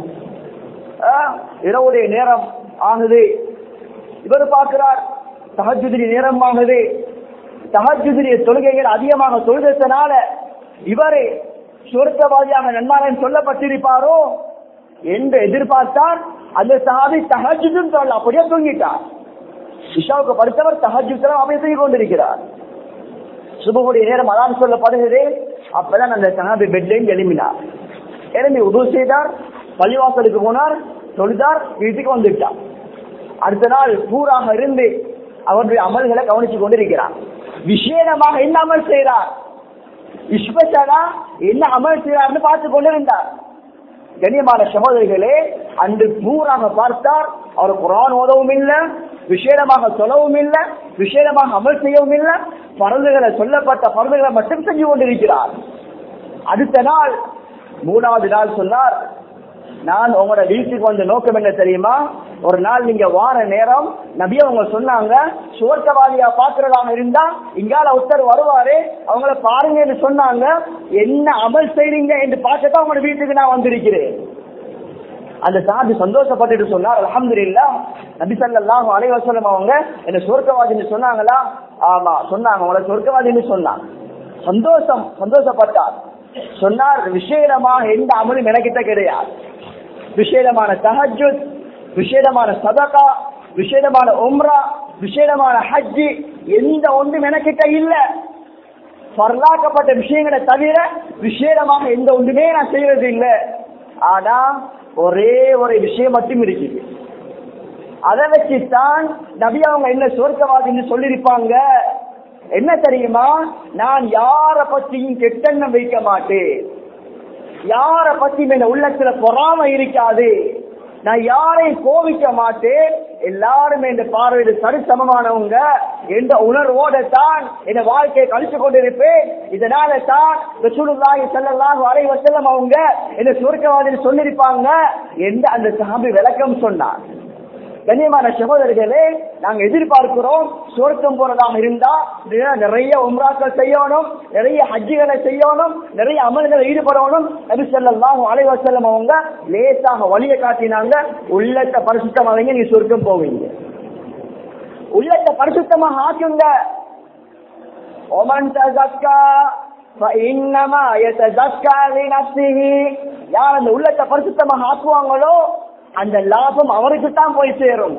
இரவுடைய நேரம் ஆகுது இவர் பார்க்கிறார் தகஜுதிரி நேரம் ஆகுது தகஜுதிரிய தொழுகைகள் அதிகமாக தொழுதனால இவரே சுருக்கவாதியாக நன்மாரன் சொல்லப்பட்டிருப்பாரோ என்று எதிர்பார்த்தார் அந்த சஹாபி தஹஜுதும் சொல்ல அப்படியே தூங்கிட்டார் இஷாவுக்கு படித்தவர் தஹஜுத்தரம் அப்படியே தூங்கி கொண்டிருக்கிறார் சுபகுடைய நேரம் அதான் சொல்லப்படுகிறது அப்பதான் அந்த சஹாபி பெட்லையும் எழுப்பினார் எழுப்பி உதவு செய்தார் பள்ளிவாசலுக்கு போனார் தொழுதார் வீட்டுக்கு வந்துட்டார் அடுத்த நாள் பூராக இருந்து அவருடைய அமல்களை கவனிச்சு கொண்டிருக்கிறார் விசேடமாக என்ன அமல் செய்கிறார் இஸ்பெஷலா என்ன அமல் செய்கிறார்னு பார்த்து கொண்டிருந்தார் கண்ணியமான சகோதரிகளே அன்று பூராக பார்த்தார் அவர் குரான் ஓதவும் இல்லை விசேடமாக சொல்லவும் இல்லை விசேடமாக அமல் செய்யவும் இல்லை பருந்துகளை சொல்லப்பட்ட பருந்துகளை மட்டும் செஞ்சு கொண்டிருக்கிறார் அடுத்த நாள் மூணாவது நாள் சொன்னார் நான் உங்களோட வீட்டுக்கு வந்த நோக்கம் என்ன தெரியுமா ஒரு நாள் நீங்க வார நேரம் நபி அவங்க சொன்னாங்க சுவர்க்கவாதியா பாக்குறதாக இருந்தா இங்கால ஒருத்தர் வருவாரு அவங்கள பாருங்கன்னு சொன்னாங்க என்ன அமல் செய்றீங்க என்று பார்க்கத்தான் உங்களோட வீட்டுக்கு நான் வந்திருக்கிறேன் அந்த சாதி சந்தோஷப்பட்டுட்டு சொன்னார் அலமதுல்லா நபி சல்லாஹ் அலைவசலம் அவங்க என்ன சொர்க்கவாதின்னு சொன்னாங்களா ஆமா சொன்னாங்க உங்களை சொர்க்கவாதின்னு சொன்னாங்க சந்தோஷம் சந்தோஷப்பட்டார் சொன்னார் விசேடமாக எந்த அமலும் எனக்கிட்ட கிடையாது விசேடமான தஹஜுத் விசேடமான சதகா விசேடமான உம்ரா விசேடமான ஹஜ்ஜி எந்த ஒன்றும் எனக்கிட்ட இல்ல பரலாக்கப்பட்ட விஷயங்களை தவிர விசேடமாக எந்த ஒன்றுமே நான் செய்யறது இல்லை ஆனா ஒரே ஒரு விஷயம் மட்டும் இருக்குது அதை வச்சுத்தான் நபி அவங்க என்ன சொர்க்கவாதின்னு சொல்லியிருப்பாங்க என்ன தெரியுமா நான் யார பத்தியும் கெட்டெண்ணம் வைக்க மாட்டேன் யார பத்தியும் என் உள்ளத்துல பொறாம இருக்காது நான் யாரையும் கோவிக்க மாட்டேன் எல்லாரும் என் பார்வையில் சரிசமமானவங்க என்ற உணர்வோட தான் என் வாழ்க்கையை கழிச்சு கொண்டிருப்பேன் இதனால தான் ரசூலுல்லாஹி ஸல்லல்லாஹு அலைஹி வஸல்லம் அவங்க என்ன சுருக்கவாதில் சொல்லிருப்பாங்க என்ற அந்த சஹாபி விளக்கம் சொன்னார் கண்ணியமான சகோதரர்களே நாங்க எதிர்பார்க்கிறோம் சுவர்க்கம் போறதாக இருந்தா நிறைய உம்ராக்கள் செய்யணும் நிறைய ஹஜ்ஜுகளை செய்யணும் நிறைய அமல்களை ஈடுபடணும் நபி ஸல்லல்லாஹு அலைஹி வஸல்லம் அவங்க லேசாக வழியை காட்டினாங்க உள்ளத்தை பரிசுத்தமாவீங்க நீங்க சொர்க்கம் போவீங்க உள்ளத்தை பரிசுத்தமாக ஆக்குங்க ஒமன் தஸக்கா فإنما يتزكى لنفسه யார் அந்த உள்ளத்தை பரிசுத்தமாக ஆக்குவாங்களோ அந்த லாபம் அவருக்கு தான் போய் சேரும்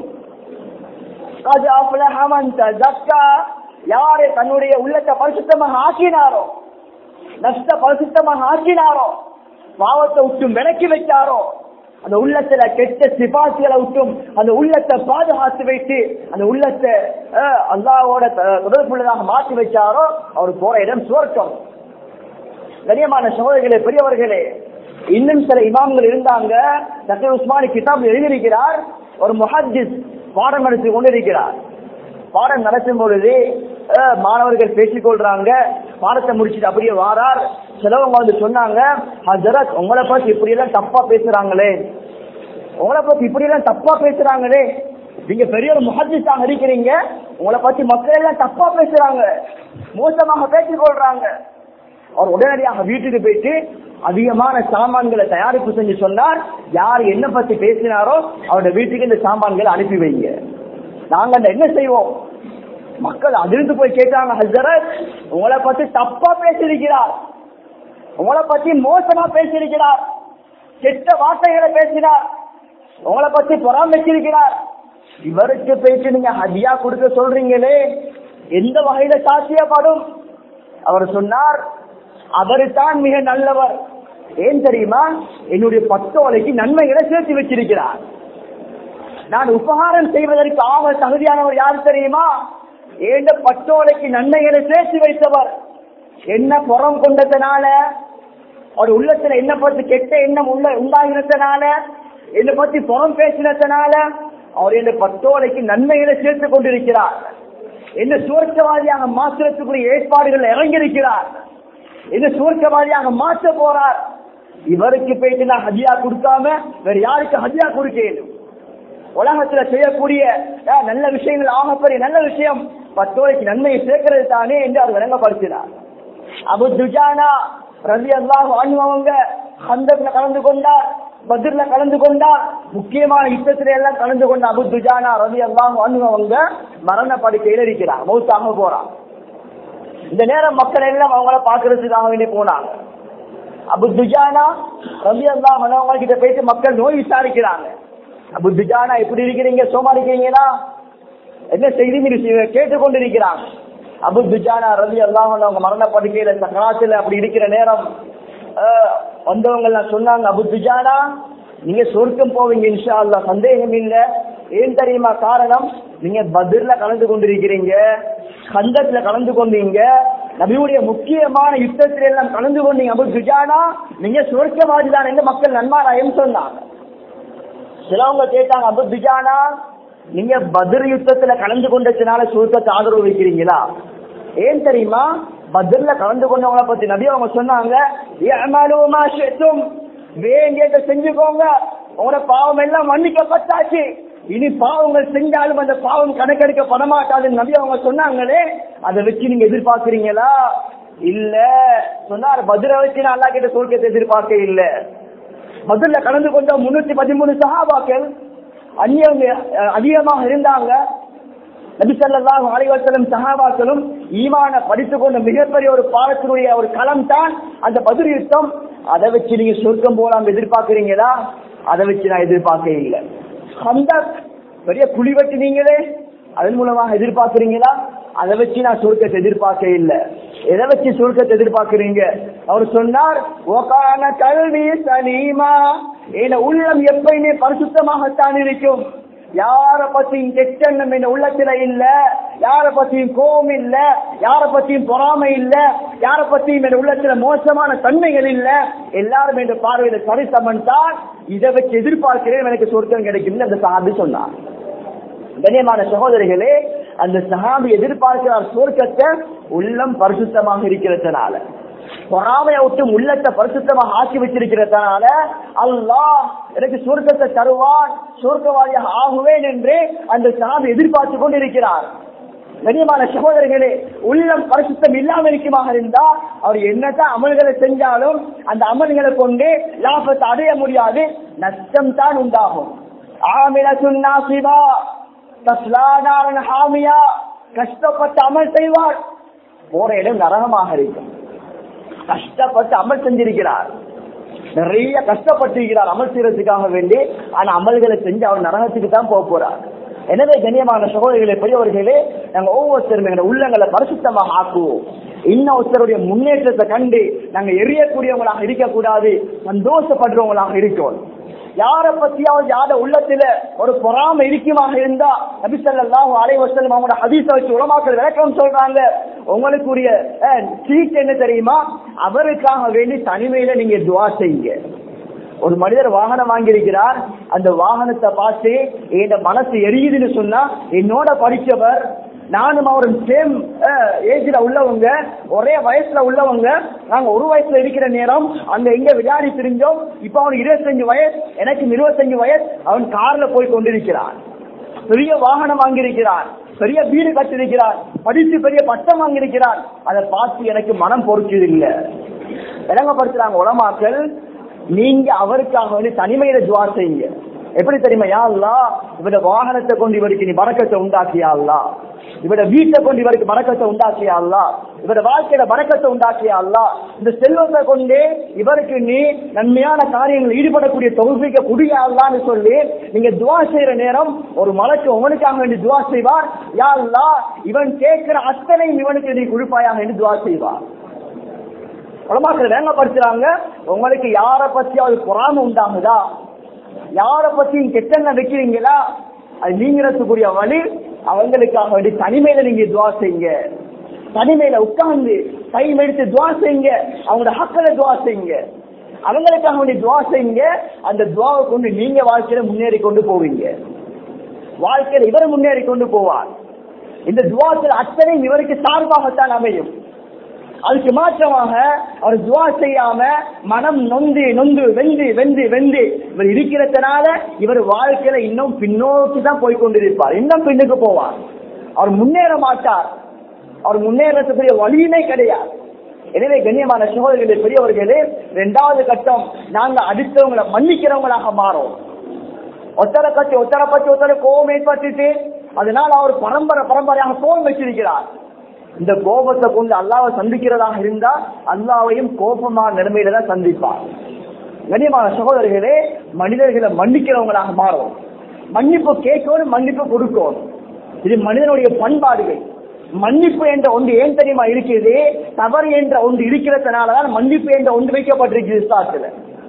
அது அஃப்லஹ மன் தஸக்கா யாரு தன்னுடைய உள்ளத்தை பரிசுத்தமாக ஆக்கினாரோ நஷ்ட பரிசுத்தமாக ஆக்கினாரோ பாவத்தை விட்டும் விலக்கி வைத்தாரோ அந்த உள்ளத்துல கெட்ட சிபாசிகளை விட்டும் அந்த உள்ளத்தை பாதுகாத்து வைத்து அந்த உள்ளத்தை அஹ், அல்லாஹ்வோட த- தொடர்புள்ளதாக மாற்றி வச்சாரோ அவர் போற இடம் சுவர்க்கம் கண்ணியமான சகோதரர்களே பெரியவர்களே இன்னும் சில இமாம்கள் இருந்தாங்க டாக்டர் உஸ்மானி கிதாப் எழுதியிருக்கிறார் ஒரு முஹத்திஸ் பாடம் நடத்தி கொண்டிருக்கிறார் பாடம் நடத்தும் பொழுது அஹ், மாணவர்கள் பேசிக் கொள்றாங்க பாடத்தை முடிச்சுட்டு அப்படியே வாரார் சிலவங்க வந்து சொன்னாங்க ஹஜரத் உங்களை பத்தி இப்படி எல்லாம் தப்பா பேசுறாங்களே உங்களை பத்தி இப்படி எல்லாம் தப்பா பேசுறாங்களே நீங்க பெரிய ஒரு முஹத்திஸாக இருக்கிறீங்க உங்களை பத்தி மக்கள் எல்லாம் தப்பா பேசுறாங்க மோசமாக பேசிக் கொள்றாங்க அவர் உடனடியாக வீட்டுக்கு போயிட்டு அதிகமான சாமான்களை தயாரிப்பு செஞ்சு சொன்னார் யார் என்ன பத்தி பேசினாரோ அவருடைய வீட்டுக்கு இந்த சாமான்களை அனுப்பி வைங்க நாங்க அந்த என்ன செய்வோம் மக்கள் அதிர்ந்து போய் கேட்டாங்க ஹசரத் உங்களை பத்தி தப்பா பேசியிருக்கிறார் உங்களை பத்தி மோசமா பேசியிருக்கிறார் கெட்ட வார்த்தைகளை பேசினார் உங்களை பத்தி புறம் வச்சிருக்கிறார் இவருக்கு போயிட்டு நீங்க ஹதியா கொடுக்க சொல்றீங்களே எந்த வகையில சாத்தியப்படும் அவர் சொன்னார் அவரு தான் மிக நல்லவர் ஏன் தெரியுமா என்னுடைய பத்தோலைக்கு நன்மைகளை சேர்த்து வச்சிருக்கிறார் நான் உபகாரம் செய்வதற்கு ஆக தகுதியானவர் யார் தெரியுமா ஏண்ட பட்டோலைக்கு நன்மைகளை சேர்த்து வைத்தவர் என்ன புறம் கொண்டதனால அவர் உள்ளத்துல என்ன பத்தி கெட்ட எண்ணம் உள்ள உண்டாகினதுனால என்ன பத்தி புறம் பேசினதுனால அவர் என்ன பட்டோலைக்கு நன்மைகளை சேர்த்து கொண்டிருக்கிறார் என்ன சுவர்க்கவாதியாக மாற்றுறதுக்குரிய ஏற்பாடுகள் இறங்கியிருக்கிறார் என்ன சுவர்க்கவாதியாக மாற்ற போறார் இவருக்கு போயிட்டு நான் ஹதியா கொடுக்காம வேற யாருக்கு ஹதியா கொடுக்கணும் உலகத்துல செய்யக்கூடிய அஹ், நல்ல விஷயங்கள் ஆகப்பெரிய நல்ல விஷயம் பத்தோலைக்கு நன்மையை சேர்க்கிறது தானே என்று அவர் விளங்கப்படுத்தினார் அபு துஜானா ரவி அல்லாஹ் அவங்க ஹந்தக்ல கலந்து கொண்டார் பத்ர்ல கலந்து கொண்டார் முக்கியமான யுத்தத்தில எல்லாம் கலந்து கொண்ட அபு துஜானா ரவி அல்லாஹ் அவங்க மரண படுக்கையில் இருக்கிறார் மௌத்தாக போறார் இந்த நேரம் மக்கள் எல்லாம் அவங்கள பாக்குறதுக்காக வேண்டி போனாங்க அபு துஜானா ரவி அல்லாஹ் அவங்க கிட்ட போயிட்டு மக்கள் நோய் விசாரிக்கிறாங்க அபு துஜானா எப்படி இருக்கிறீங்க சோமா இருக்கிறீங்களா என்ன செய்தி நீங்க கேட்டுக்கொண்டிருக்கிறாங்க அபு துஜானா ரவி அல்லாஹ் அவங்க மரண படுக்கையில சக்கராத்துல அப்படி இருக்கிற நேரம் ஆஹ், வந்தவங்க எல்லாம் சொன்னாங்க அபு துஜானா நீங்க சொர்க்கம் போவீங்க இன்ஷா அல்லா சந்தேகம் இல்ல ஏன் தெரியுமா காரணம் நீங்க பத்ர்ல கலந்து கொண்டிருக்கிறீங்க கந்தத்துல கலந்து கொண்டீங்க நபியுடைய முக்கியமான யுத்தத்தில எல்லாம் கலந்து கொண்டீங்க அபு துஜானா நீங்க சொர்க்கவாதி தான் என்று மக்கள் நன்மாராயம் சொன்னாங்க சிலவங்க கேட்டாங்க அபு துஜானா நீங்க பத்ர் யுத்தத்துல கலந்து கொண்டதுனால சுருக்கத்தை ஆதரவு வைக்கிறீங்களா ஏன் தெரியுமா பத்ர்ல கலந்து கொண்டவங்கள பத்தி நபி அவங்க சொன்னாங்க "இஅமலு மா ஷி'தும்." வேண்டியதை செஞ்சுக்கோங்க உங்களோட பாவம் எல்லாம் மன்னிக்கப்பட்டாச்சு இனி பாவங்கள் செஞ்சாலும் அந்த பாவம் கணக்கெடுக்கப்பட மாட்டாதுன்னு நபி அவங்க சொன்னாங்களே அதை வச்சு நீங்க எதிர்பார்க்கிறீங்களா இல்ல சொன்னார் பதில வச்சு நான் அல்லா கிட்ட சொர்க்கத்தை எதிர்பார்க்க இல்ல பதில கலந்து கொண்ட முன்னூத்தி பதிமூணு சஹாபாக்கள் அந்நியவங்க அஹ், அதிகமாக இருந்தாங்க நபி ஸல்லல்லாஹு அலைஹி வஸல்லம் சஹாபாக்களும் ஈமான படித்துக் கொண்ட மிகப்பெரிய ஒரு பாடத்தினுடைய ஒரு களம் தான் அந்த பதில் யுத்தம் அதை வச்சு நீங்க சொர்க்கம் போலாம் எதிர்பார்க்கிறீங்களா அதை வச்சு நான் எதிர்பார்க்க இல்லை ஹந்தக் பெரிய குழி வெட்டினீங்களே அதன் மூலமாக எதிர்பார்க்கிறீங்களா அதை வச்சு நான் சொர்க்கத்தை எதிர்பார்க்க இல்லை எதை வச்சு சொர்க்கத்தை எதிர்பார்க்கிறீங்க அவர் சொன்னார் "ஒகான கல்வி சலீமா என உள்ளம் எப்பயுமே பரிசுத்தமாகத்தான் இருக்கும் யார பத்தியும் கெட்டெண்ணம் என் உள்ளத்துல இல்ல யார பத்தியும் கோபம் இல்ல யார பத்தியும் பொறாமை இல்ல யார பத்தியும் என் உள்ளத்துல மோசமான தன்மைகள் இல்ல எல்லாரும் என்ற பார்வையில சரிசமன் தான் இதை வச்சு எதிர்பார்க்கிறேன் எனக்கு சொர்க்கம் கிடைக்கும் அந்த சாபி சொன்னார் கண்ணியமான சகோதரிகளே அந்த சஹாபி எதிர்பார்க்கிறார் சொர்க்கத்தை உள்ளம் பரிசுத்தமாக இருக்கிறதுனால பொறாமையை விட்டு உள்ளத்தை பரிசுத்தமாக ஆக்கி வச்சிருக்கிறதுனால அல்லாஹ் எனக்கு சொர்க்கத்தை தருவான் சொர்க்கவாதியாக ஆகுவேன் என்று அந்த சஹாபி எதிர்பார்த்து கொண்டிருக்கிறார் கண்ணியமான சகோதரர்களே உள்ளம் பரிசுத்தம் இல்லாம இருக்குமாக இருந்தா அவர் என்னதான் அமல்களை செஞ்சாலும் அந்த அமல்களை கொண்டு லாபத்தை அடைய முடியாது நஷ்டம் தான் உண்டாகும் ஆமில சுன்னாசிவா தஸ்லானாரன் ஹாமியா கஷ்டப்பட்டு அமல் செய்வார் போற இடம் நரகமாக இருக்கும் கஷ்டப்பட்டு அமல் செஞ்சிருக்கிறார் நிறைய கஷ்டப்பட்டிருக்கிறார் அமல் செய்யறதுக்காக வேண்டி ஆனா அமல்களை செஞ்சு அவர் நரகத்துக்கு தான் போக போறார் எனவே கண்ணியமான சகோதரிகளே பெரியவர்களே நாங்க ஒவ்வொருத்தரும் எங்க உள்ளங்களை பரிசுத்தமாக ஆக்குவோம் இன்னொருத்தருடைய முன்னேற்றத்தை கண்டு நாங்க எரியக்கூடியவங்களாக இருக்கக்கூடாது சந்தோஷப்படுறவங்களாக இருக்கோம் யார பத்தியாவது யார உள்ளத்துல ஒரு பொறாம இருக்குமாக இருந்தா நபிசல்லாஹு அலைவசல்லம் அவங்களோட ஹதீஸ வச்சு உலமாக்கள் விளக்கம் சொல்றாங்க உங்களுக்குரிய சீட் என்ன தெரியுமா அவருக்காக வேண்டி தனிமையில நீங்க துவா செய்யுங்க ஒரு மனிதர் வாகனம் வாங்கியிருக்கிறார் அந்த வாகனத்தை பார்த்து என் மனசு எரியுதுன்னு சொன்னா என்னோட படிச்சவர் நானும் அவரும் சேம் ஏஜ்ல உள்ளவங்க ஒரே வயசுல உள்ளவங்க நாங்க ஒரு வயசுல இருக்கிற நேரம் அங்க எங்க விளையாடி திரிஞ்சோம் இப்ப அவனுக்கு இருபத்தஞ்சு வயசு எனக்கு இருபத்தஞ்சு வயசு அவன் கார்ல போய் கொண்டிருக்கிறான் பெரிய வாகனம் வாங்கியிருக்கிறான் பெரிய வீடு கட்டிருக்கிறார் படித்து பெரிய பட்டம் வாங்கியிருக்கிறார் அதை பார்த்து எனக்கு மனம் பொறுச்சது இல்லை விளங்கப்படுத்துறாங்க உலமாக்கள் நீங்க அவருக்காக வேண்டி தனிமையில துவா செய்யுங்க எப்படி தெரியுமா யா அல்லா இவட வாகனத்தை கொண்டு இவருக்கு நீ பறக்கத்தை உண்டாக்கியா அல்லா இவட வீட்டை கொண்டு இவருக்கு பறக்கத்தை உண்டாக்கியா அல்லா இவட வாழ்க்கையில பறக்கத்தை உண்டாக்கியா அல்லா இந்த செல்வத்தை கொண்டு இவருக்கு நீ நன்மையான காரியங்கள் ஈடுபடக்கூடிய தொகுப்பிக்க குடியா அல்லான்னு சொல்லி நீங்க துவா செய்யற நேரம் ஒரு மலைக்கு உனக்காக வேண்டி துவா செய்வார் யா அல்லா இவன் கேட்கிற அத்தனையும் இவனுக்கு நீ குழுப்பாயாக என்று துவா செய்வார் உலமாக்கள் வேங்கப்படுத்துறாங்க உங்களுக்கு யார பத்தியாவது பொறாம உண்டாகுதா யார பத்தியும் கெட்டெண்ண வைக்கிறீங்களா அது நீங்கிறதுக்குரிய வழி அவங்களுக்காக வேண்டி தனிமையில நீங்க துவா செய்யுங்க தனிமையில உட்கார்ந்து டைம் எடுத்து துவா செய்யுங்க அவங்களோட ஹக்கல துவா செய்யுங்க அவங்களுக்காக வேண்டி துவா செய்யுங்க அந்த துவாவை கொண்டு நீங்க வாழ்க்கையில முன்னேறி கொண்டு போவீங்க வாழ்க்கையில இவர் முன்னேறி கொண்டு போவார் இந்த துவாத்தில் அத்தனை இவருக்கு சார்பாகத்தான் அமையும் அதுக்கு மாற்றமாக அவர் துவா செய்யாம மனம் நொந்து நொந்து வெந்து வெந்து வெந்து இவர் இருக்கிறதுனால இவர் வாழ்க்கையில இன்னும் பின்னோக்கி தான் போய் கொண்டிருப்பார் இன்னும் பின்னுக்கு போவார் அவர் முன்னேற மாட்டார் அவர் முன்னேறத்துக்குரிய வழியுமே கிடையாது எனவே கண்ணியமான சகோதரர்களே பெரியவர்களே இரண்டாவது கட்டம் நாங்க அடுத்தவங்களை மன்னிக்கிறவங்களாக மாறோம் ஒத்தரை கட்டி ஒத்தரை பற்றி ஒத்தரை கோபம் ஏற்பட்டுட்டு அதனால அவர் பரம்பரை பரம்பரையாக கோபம் வச்சிருக்கிறார் இந்த கோபத்தை கொண்டு அல்லாவை சந்திக்கிறதாக இருந்தா அல்லாவையும் கோபமான நிலைமையில தான் சந்திப்பார் கண்ணியமான சகோதரர்களே மனிதர்களை மன்னிக்கிறவங்களாக மாறும் மன்னிப்பு கேட்கணும் மன்னிப்பு கொடுக்கணும் இது மனிதனுடைய பண்பாடுகள் மன்னிப்பு என்ற ஒன்று ஏன் தெரியுமா இருக்கிறது தவறு என்ற ஒன்று இருக்கிறதுனாலதான் மன்னிப்பு என்ற ஒன்று வைக்கப்பட்டிருக்கிறது இஸ்லாத்துல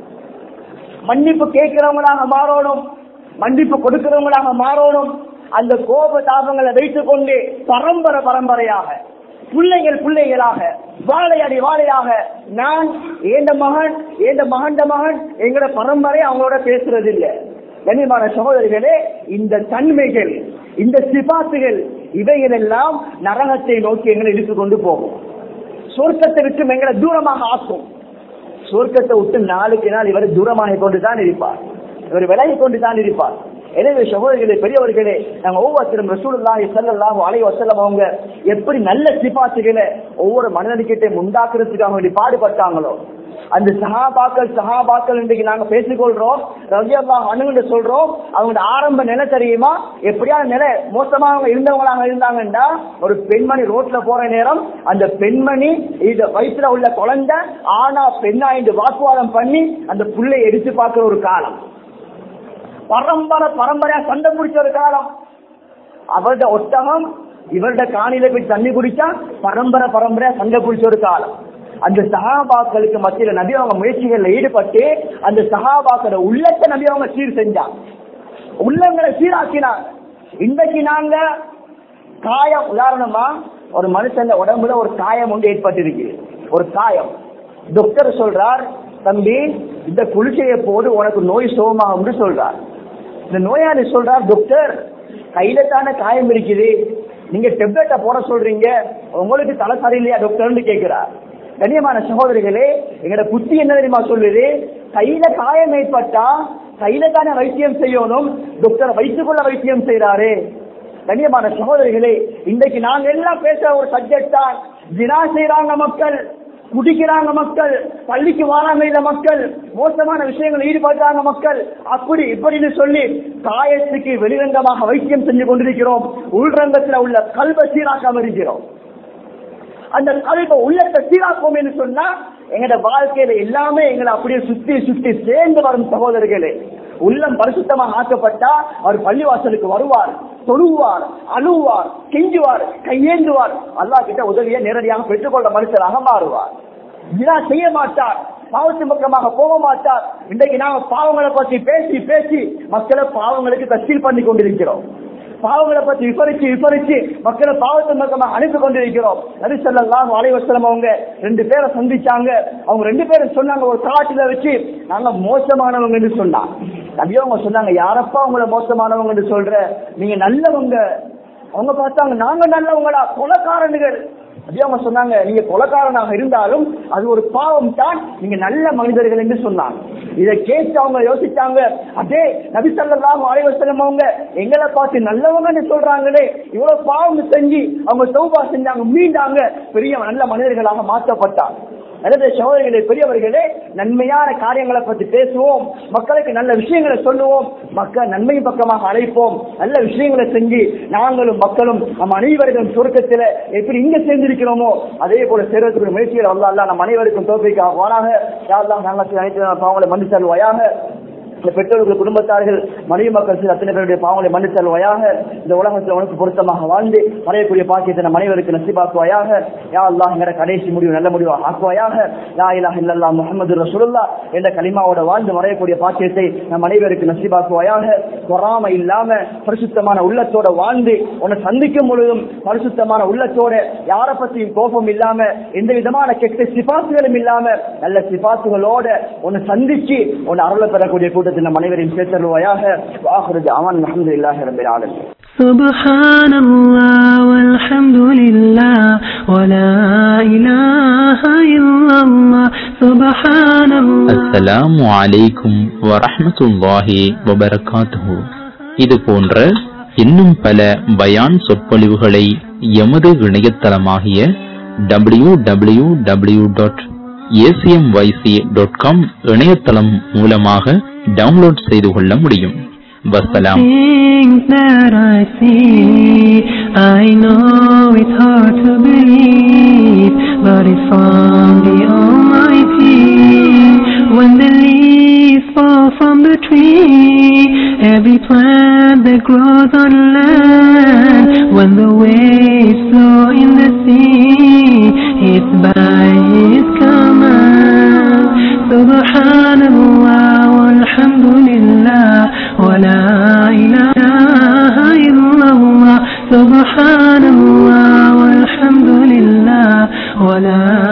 மன்னிப்பு கேட்கிறவங்களாக மாறணும் மன்னிப்பு கொடுக்கிறவங்களாக மாறணும் அந்த கோப தாபங்களை வைத்துக் கொண்டு பரம்பரை பரம்பரையாக பிள்ளைகள் பிள்ளைகளாக வாழையடி வாழையாக நான் ஏந்த மகன் ஏந்த மகண்ட மகன் எங்களோட பரம்பரை அவங்களோட பேசுறது இல்லை கண்ணியமான சகோதரிகளே இந்த தன்மைகள் இந்த சிபாத்துகள் இவைகள் எல்லாம் நரகத்தை நோக்கி எங்களை இழுத்து கொண்டு போகும் சொர்க்கத்தை விட்டு எங்களை தூரமாக ஆக்கும் சொர்க்கத்தை விட்டு நாளுக்கு நாள் இவர் தூரமாக கொண்டு தான் இருப்பார் இவர் விலகி கொண்டு தான் இருப்பார் எனவே சகோதரிகளே பெரியவர்களே நாங்க ஒவ்வொருத்தரும் ரசூலுல்லாஹி ஸல்லல்லாஹு அலைஹி வஸல்லம் அவங்க எப்படி நல்ல சிபாத்துகளை ஒவ்வொரு மனிதனுக்கிட்ட உண்டாக்குறதுக்காக வேண்டி பாடுபட்டாங்களோ அந்த சஹாபாக்கள் சஹாபாக்கள் இன்றைக்கு நாங்க பேசிக்கொள்றோம் ரவியல்லா அணுகுன்னு சொல்றோம் அவங்களோட ஆரம்ப நிலை தெரியுமா எப்படியான நிலை மோசமாக இருந்தவங்களாக இருந்தாங்கன்னா ஒரு பெண்மணி ரோட்ல போற நேரம் அந்த பெண்மணி இந்த வயிற்றுல உள்ள குழந்தை ஆனா பெண்ணா என்று வாக்குவாதம் பண்ணி அந்த புள்ளையை எடுத்து பார்க்கிற ஒரு காலம் பரம்பரை பரம்பரையா சண்டை பிடிச்ச ஒரு காலம் அவருடைய ஒட்டகம் இவருடைய காணியில போய் தண்ணி குடிச்சா பரம்பரை பரம்பரையா சண்டை பிடிச்ச ஒரு காலம் அந்த சகாபாக்களுக்கு மத்தியில நபி அவங்க முயற்சிகள்ல ஈடுபட்டு அந்த சகாபாக்களோட உள்ளத்தை நபி அவங்க சீர் செஞ்சாங்க உள்ளங்களை சீராக்கினாங்க இன்றைக்கு நாங்க காயம் உதாரணமா ஒரு மனுஷன் உடம்புல ஒரு காயம் ஒன்று ஏற்பட்டிருக்கு ஒரு காயம் டாக்டர் சொல்றார் தம்பி இந்த குளிர்ச்சிய போது உனக்கு நோய் சுகமாகும்னு சொல்றார் இந்த நோயாளி சொல்றார் டாக்டர் கையில தானே காயம் இருக்குது நீங்க டெப்லெட்டை போட சொல்றீங்க உங்களுக்கு தலை சரியில்லையா டாக்டர்னு கேட்கிறார் கண்ணியமான சகோதரிகளே எங்களோட புத்தி என்ன தெரியுமா சொல்லுது கையில காயம் ஏற்பட்டா கையில தானே வைத்தியம் செய்யணும் டாக்டர் வைத்துக்கொள்ள வைத்தியம் செய்யறாரு கண்ணியமான சகோதரிகளே இன்றைக்கு நாங்க எல்லாம் பேசுற ஒரு சப்ஜெக்ட் தான் தினா செய்யறாங்க மக்கள் குடிக்கிறாங்க மக்கள் பள்ளிக்கு வராங்க இந்த மக்கள் மோசமான விஷயங்கள் ஈடுபடுறாங்க மக்கள் அப்படி இப்படின்னு சொல்லி காயத்துக்கு வெளிரங்கமாக வைத்தியம் செஞ்சு கொண்டிருக்கிறோம் உள்ரங்கத்தில் உள்ள கல்வ சீராக்காம இருக்கிறோம் அந்த கல்வ உள்ளத்தை சீராக்கும் என்று சொன்னா எங்கட வாழ்க்கையில எல்லாமே எங்களை அப்படியே சுத்தி சுத்தி சேர்ந்து வரும் சகோதரர்களே உள்ளம் பரிசுத்தமாக ஆக்கப்பட்டா அவர் பள்ளிவாசலுக்கு வருவார் தொழுவார் அழுவார் கெஞ்சுவார் கையேந்துவார் அல்லாஹ் கிட்ட உதவியை நேரடியாக பெற்றுக்கொள்ள மனுஷராக மாறுவார் வினா செய்ய மாட்டார் பாவத்தின் பக்கமாக போக மாட்டார் இன்றைக்கு நாம பாவங்களை பற்றி பேசி பேசி மக்களை பாவங்களுக்கு தஸ்தீல் பண்ணி கொண்டிருக்கிறோம் பாவங்களை பத்தி விபரிச்சு விபரிச்சு மக்களை பாவத்தின் பக்கமாக அனுப்பி கொண்டிருக்கிறோம் நபி ஸல்லல்லாஹு அலைஹி வஸல்லம் அவங்க ரெண்டு பேரை சந்திச்சாங்க அவங்க ரெண்டு பேரும் சொன்னாங்க ஒரு காட்டுல வச்சு நாங்க மோசமானவங்கன்னு சொன்னாங்க நபி அவங்க சொன்னாங்க யாரப்பா உங்களை மோசமானவங்கன்னு சொல்ற நீங்க நல்லவங்க அவங்க பார்த்தாங்க நாங்க நல்லவங்களா கொலக்காரனுகள் அப்படியே அவங்க சொன்னாங்க நீங்க கொலக்காரனாக இருந்தாலும் அது ஒரு பாவம் தான் நீங்க நல்ல மனிதர்கள் என்று சொன்னாங்க இதை கேட்டு அவங்க யோசிச்சாங்க அதே நபி ஸல்லல்லாஹு அலைஹி வஸல்லம் அவங்க எங்களை பார்த்து நல்லவங்கன்னு சொல்றாங்களே இவ்வளவு பாவம் செஞ்சு அவங்க சௌபா செஞ்சாங்க மீண்டாங்க பெரிய நல்ல மனிதர்களாக மாற்றப்பட்டாங்க எனவே சகோதரிகளே பெரியவர்களே நன்மையான காரியங்களை பற்றி பேசுவோம் மக்களுக்கு நல்ல விஷயங்களை சொல்லுவோம் மக்கள் நன்மை பக்கமாக அழைப்போம் நல்ல விஷயங்களை செஞ்சு நாங்களும் மக்களும் நம் அனைவருக்கும் சுருக்கத்தில் எப்படி இங்க சேர்ந்திருக்கிறோமோ அதே போல சேர்வதற்கு முயற்சிகள் வந்தால் நம் அனைவருக்கும் தோப்பிக்காக வாராக யாரெல்லாம் நாங்கள் அனைத்து பாவங்களை மன்னித்து தருவாயாக இந்த பெற்றோர்கள் குடும்பத்தார்கள் மனைவி மக்கள் சில அத்தனை பேருடைய பாவங்களை மன்னித்து தருவாயாக இந்த உலகத்தில் உனக்கு பொருத்தமாக வாழ்ந்து மறையக்கூடிய பாக்கியத்தை நம் அனைவருக்கு நசிபாக்குவாயாக யா அல்லாஹ் எங்கட கடைசி முடிவு நல்ல முடிவு ஆக்குவாயாக யா இலாஹ இல்லல்லா முஹம்மது ரசூலுல்லா என்ற கலிமாவோட வாழ்ந்து மறையக்கூடிய பாக்கியத்தை நம் அனைவருக்கு நசிபாக்குவாயாக பொறாமை இல்லாம பரிசுத்தமான உள்ளத்தோட வாழ்ந்து உன்னை சந்திக்கும் பொழுதும் பரிசுத்தமான உள்ளத்தோட யாரை பற்றியும் கோபம் இல்லாம எந்த விதமான கெட்ட சிபாசுகளும் இல்லாம நல்ல சிபாசுகளோட உன்னை சந்திச்சு உன்னை அருளை பெறக்கூடிய கூட்டத்தில் நம் அனைவரையும் சேர்த்தருவாயாக வாகுறது அவன் அஹமதுல்லாஹி ரபில் ஆலமீன் سبحان الله والحمد لله ولا إله إلا الله سبحان الله அஸ்ஸலாமு அலைக்கும் வரஹ்மத்துல்லாஹி வபரகாத்துஹு இது போன்ற இன்னும் பல பயான் சொற்பொழிவுகளை எமது இணையதளமாகிய W W W dot ACMYC dot com இணையதளம் மூலமாக டவுன்லோட் செய்து கொள்ள முடியும் வசலாம் Things that I see, I know it's hard to believe, but it's from the Almighty. When the leaves fall from the tree, every plant that grows on land, when the waves flow in the sea, it's by His command. Subhanallah, walhamdulillah, wa la ilaha illallah. Subhanallah, walhamdulillah, wa la